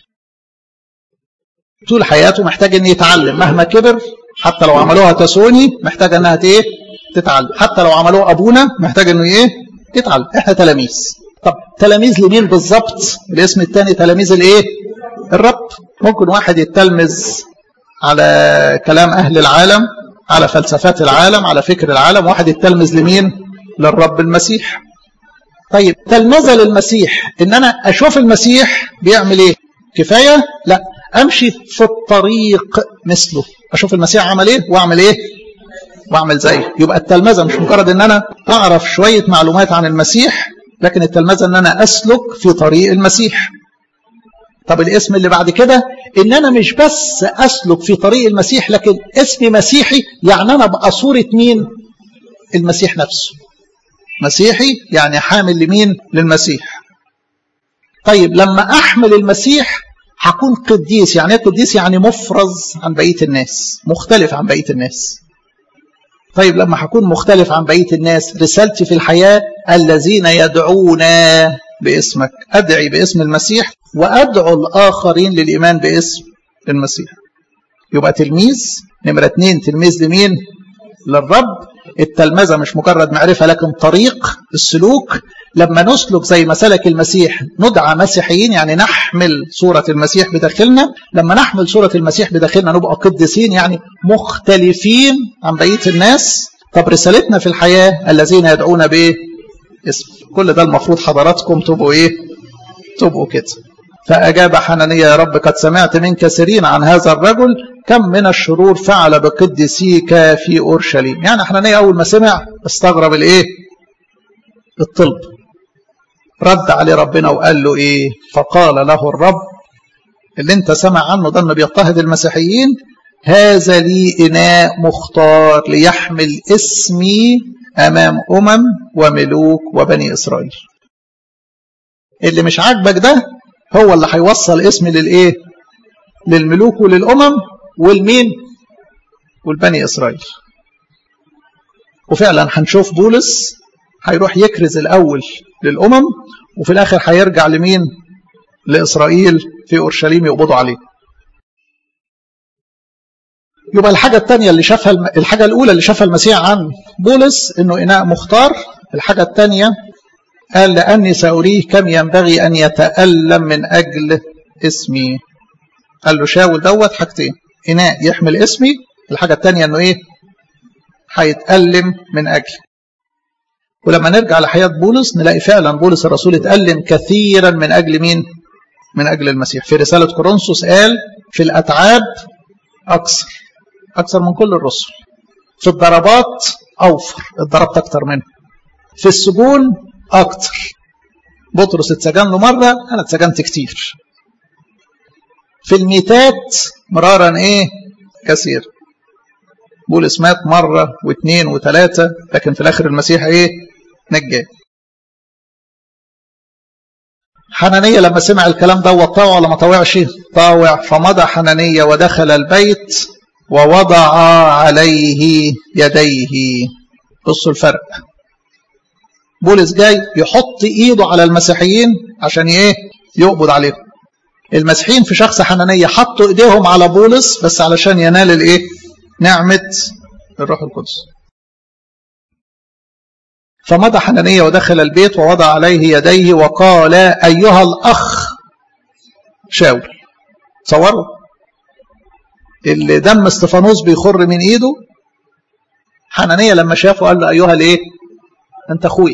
طول حياته محتاج ان يتعلم مهما كبر حتى لو عملوها تسوني محتاج انها ايه تتعلم حتى لو عملوها ابونا محتاج انه ايه يتعلم احنا تلاميذ طب تلاميذ لمين بالظبط الاسم الثاني تلاميذ الايه الرب ممكن واحد يتلمذ على كلام اهل العالم على فلسفات العالم على فكر العالم واحد يتلمذ لمين للرب المسيح طيب تلمذة للمسيح ان انا اشوف المسيح بيعمل ايه كفاية لا امشي في الطريق مثله اشوف المسيح عمل ايه واعمل ايه واعمل زيه يبقى التلمذة مش مجرد ان انا اعرف شوية معلومات عن المسيح لكن التلمذة ان انا اسلك في طريق المسيح طب الاسم اللي بعد كده ان انا مش بس اسلك في طريق المسيح لكن اسمي مسيحي يعني انا ابقى صورة مين المسيح نفسه مسيحي يعني حامل لمين للمسيح طيب لما احمل المسيح هكون قديس يعني ايه قديس يعني مفرز عن بقيه الناس مختلف عن بقيه الناس طيب لما هكون مختلف عن بقيه الناس رسالتي في الحياه الذين يدعون باسمك ادعي باسم المسيح وادعو الاخرين للايمان باسم المسيح يبقى تلميذ نمره اثنين تلميذ لمين للرب التلمذة مش مجرد معرفة لكن طريق السلوك لما نسلك زي ما سلك المسيح ندعى مسيحيين يعني نحمل صورة المسيح بداخلنا لما نحمل صورة المسيح بداخلنا نبقى قديسين يعني مختلفين عن بقية الناس طب رسالتنا في الحياة الذين يدعون بإيه اسم كل ده المفروض حضراتكم تبقوا إيه تبقوا كده فأجاب حنانية يا رب قد سمعت من كثيرين عن هذا الرجل كم من الشرور فعل بقدسيك في أورشليم يعني حنانية أول ما سمع استغرب الإيه الطلب رد عليه ربنا وقال له إيه فقال له الرب اللي انت سمع عنه ده انه بيضطهد المسيحيين هذا لي إناء مختار ليحمل اسمي أمام أمم وملوك وبني إسرائيل اللي مش عاجبك ده هو اللي هيوصل اسمي للايه للملوك وللامم والمين والبني اسرائيل وفعلا هنشوف بولس هيروح يكرز الاول للامم وفي الاخر هيرجع لمين لاسرائيل في اورشليم يقبضوا عليه يبقى الحاجة الثانية اللي شافها الم... الحاجة الأولى اللي شافها المسيح عن بولس إنه إناء مختار الحاجة الثانية قال لأني سأريه كم ينبغي أن يتألم من أجل اسمي قال له شاول دوت حاجتين إناء يحمل اسمي الحاجة الثانية إنه إيه هيتألم من أجل ولما نرجع لحياة بولس نلاقي فعلا بولس الرسول اتألم كثيرا من أجل مين من أجل المسيح في رسالة كورنثوس قال في الأتعاب أكثر أكثر من كل الرسل في الضربات أوفر اتضربت أكثر منه في السجون أكثر بطرس اتسجن له مرة أنا اتسجنت كتير في الميتات مرارا إيه كثير بولس مات مرة واثنين وثلاثة لكن في الآخر المسيح إيه نجاه حنانية لما سمع الكلام ده وطاوع ولا ما طاوعش طاوع فمضى حنانية ودخل البيت ووضع عليه يديه بصوا الفرق بولس جاي يحط ايده على المسيحيين عشان ايه يقبض عليهم المسيحيين في شخص حنانية حطوا ايديهم على بولس بس علشان ينال الايه نعمة الروح القدس فمضى حنانية ودخل البيت ووضع عليه يديه وقال أيها الأخ شاول تصوروا اللي دم استفانوس بيخر من ايده حنانية لما شافه قال له أيها الايه أنت أخوي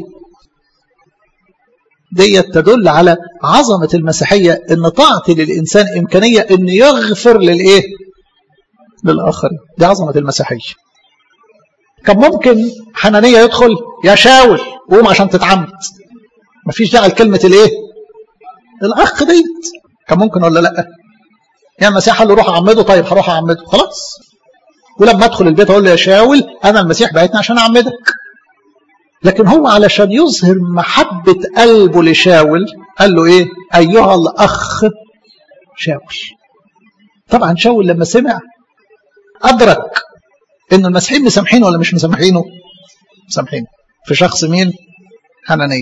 ديت تدل على عظمة المسيحية أن تعطي للإنسان إمكانية أن يغفر للإيه للآخرين دي عظمة المسيحية كان ممكن حنانية يدخل يا شاول قوم عشان تتعمد مفيش داعي لكلمة الايه الاخ ديت كان ممكن ولا لا يعني المسيح قال له روح اعمده طيب هروح اعمده خلاص ولما ادخل البيت اقول له يا شاول انا المسيح بعتني عشان اعمدك لكن هو علشان يظهر محبة قلبه لشاول قال له ايه ايها الاخ شاول طبعا شاول لما سمع ادرك ان المسيحيين مسامحينه ولا مش مسامحينه مسامحينه في شخص مين حنانية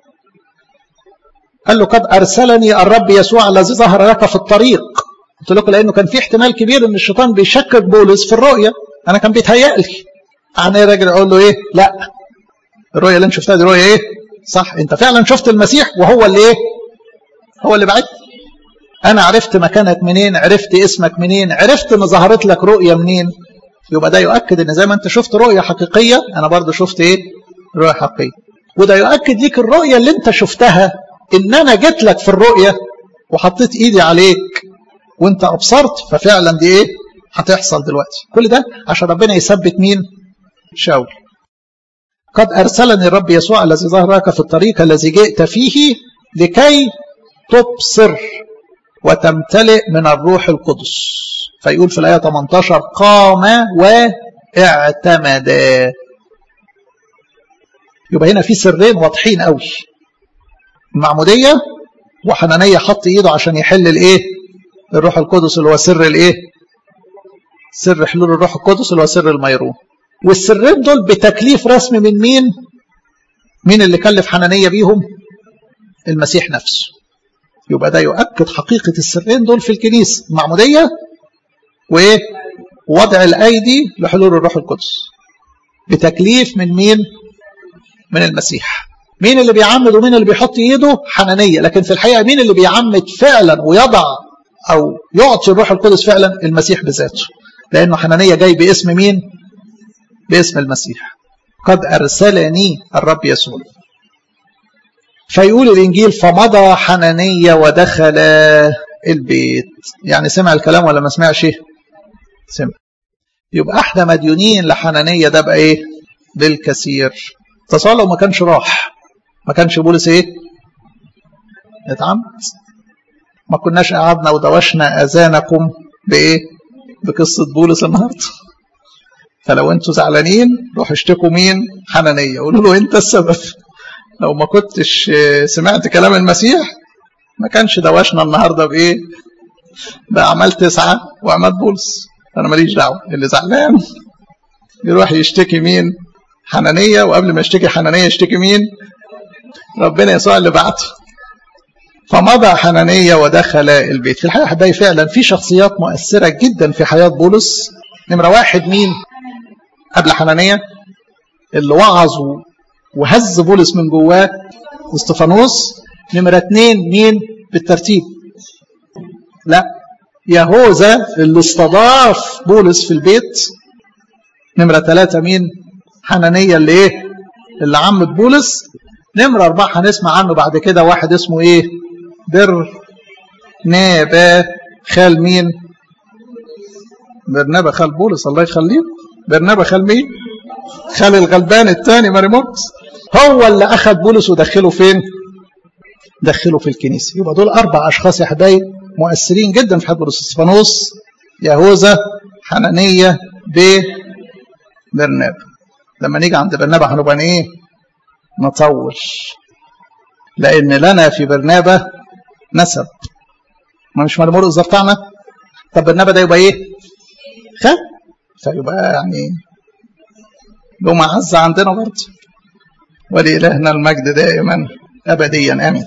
قال له قد ارسلني الرب يسوع الذي ظهر لك في الطريق قلت لكم لانه كان في احتمال كبير ان الشيطان بيشكك بولس في الرؤيه انا كان بيتهيأ لي يعني راجل اقول له ايه لا الرؤيه اللي انت شفتها دي رؤيه ايه صح انت فعلا شفت المسيح وهو اللي ايه هو اللي بعت انا عرفت مكانك منين عرفت اسمك منين عرفت ان ظهرت لك رؤيه منين يبقى ده يؤكد ان زي ما انت شفت رؤيه حقيقيه انا برضو شفت ايه رؤيه حقيقيه وده يؤكد ليك الرؤيه اللي انت شفتها ان انا جيت لك في الرؤيه وحطيت ايدي عليك وانت ابصرت ففعلا دي ايه هتحصل دلوقتي كل ده عشان ربنا يثبت مين شاول قد ارسلني الرب يسوع الذي ظهر لك في الطريق الذي جئت فيه لكي تبصر وتمتلئ من الروح القدس فيقول في الآية 18 قام واعتمد يبقى هنا في سرين واضحين قوي المعمودية وحنانية حط ايده عشان يحل الايه الروح القدس اللي هو سر الايه سر حلول الروح القدس اللي هو سر الميرون والسرين دول بتكليف رسمي من مين مين اللي كلف حنانية بيهم المسيح نفسه يبقى ده يؤكد حقيقة السرين دول في الكنيسة المعمودية وايه وضع الايدي لحلول الروح القدس بتكليف من مين من المسيح مين اللي بيعمد ومين اللي بيحط ايده حنانيه لكن في الحقيقه مين اللي بيعمد فعلا ويضع او يعطي الروح القدس فعلا المسيح بذاته لانه حنانيه جاي باسم مين باسم المسيح قد ارسلني الرب يسوع فيقول الانجيل فمضى حنانيه ودخل البيت يعني سمع الكلام ولا ما سمعش سمع يبقى احدى مديونين لحنانيه ده بقى ايه بالكثير تصور لو ما كانش راح ما كانش بولس ايه اتعمد ما كناش قعدنا ودوشنا اذانكم بايه بقصه بولس النهارده فلو انتوا زعلانين روحوا اشتكوا مين حنانيه قولوا له انت السبب لو ما كنتش سمعت كلام المسيح ما كانش دوشنا النهارده بايه باعمال تسعه واعمال بولس انا ماليش دعوه اللي زعلان يروح يشتكي مين حنانيه وقبل ما يشتكي حنانيه يشتكي مين ربنا يسوع اللي بعته فمضى حنانية ودخل البيت في الحقيقة أحبائي فعلا في شخصيات مؤثرة جدا في حياة بولس نمرة واحد مين قبل حنانية اللي وعظ وهز بولس من جواه واستفانوس نمرة اتنين مين بالترتيب لا يهوذا اللي استضاف بولس في البيت نمرة ثلاثة مين حنانية اللي ايه اللي عمت بولس نمرة أربعة هنسمع عنه بعد كده واحد اسمه ايه بر نابا خال مين برنابا خال بولس الله يخليه برنابا خال مين خال الغلبان الثاني ماريموت هو اللي أخذ بولس ودخله فين دخله في الكنيسة يبقى دول أربع أشخاص يا حبايب مؤثرين جدا في حياة بولس استفانوس يهوذا حنانية ب برنابا لما نيجي عند برنابا هنبقى ايه نطول لأن لنا في برنابا نسب ما مش مرمور بتاعنا طب برنابا ده يبقى ايه خال فيبقى يعني له معزة عندنا برضه ولإلهنا المجد دائما أبديا آمين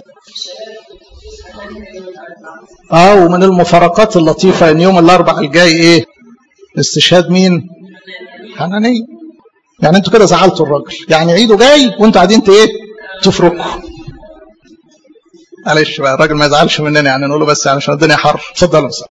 اه ومن المفارقات اللطيفة ان يوم الاربع الجاي ايه استشهاد مين حنانية يعني انتوا كده زعلتوا الراجل يعني عيده جاي وانتوا قاعدين ايه تفركوا معلش بقى الراجل ما يزعلش مننا يعني نقول له بس يعني عشان الدنيا حر اتفضلوا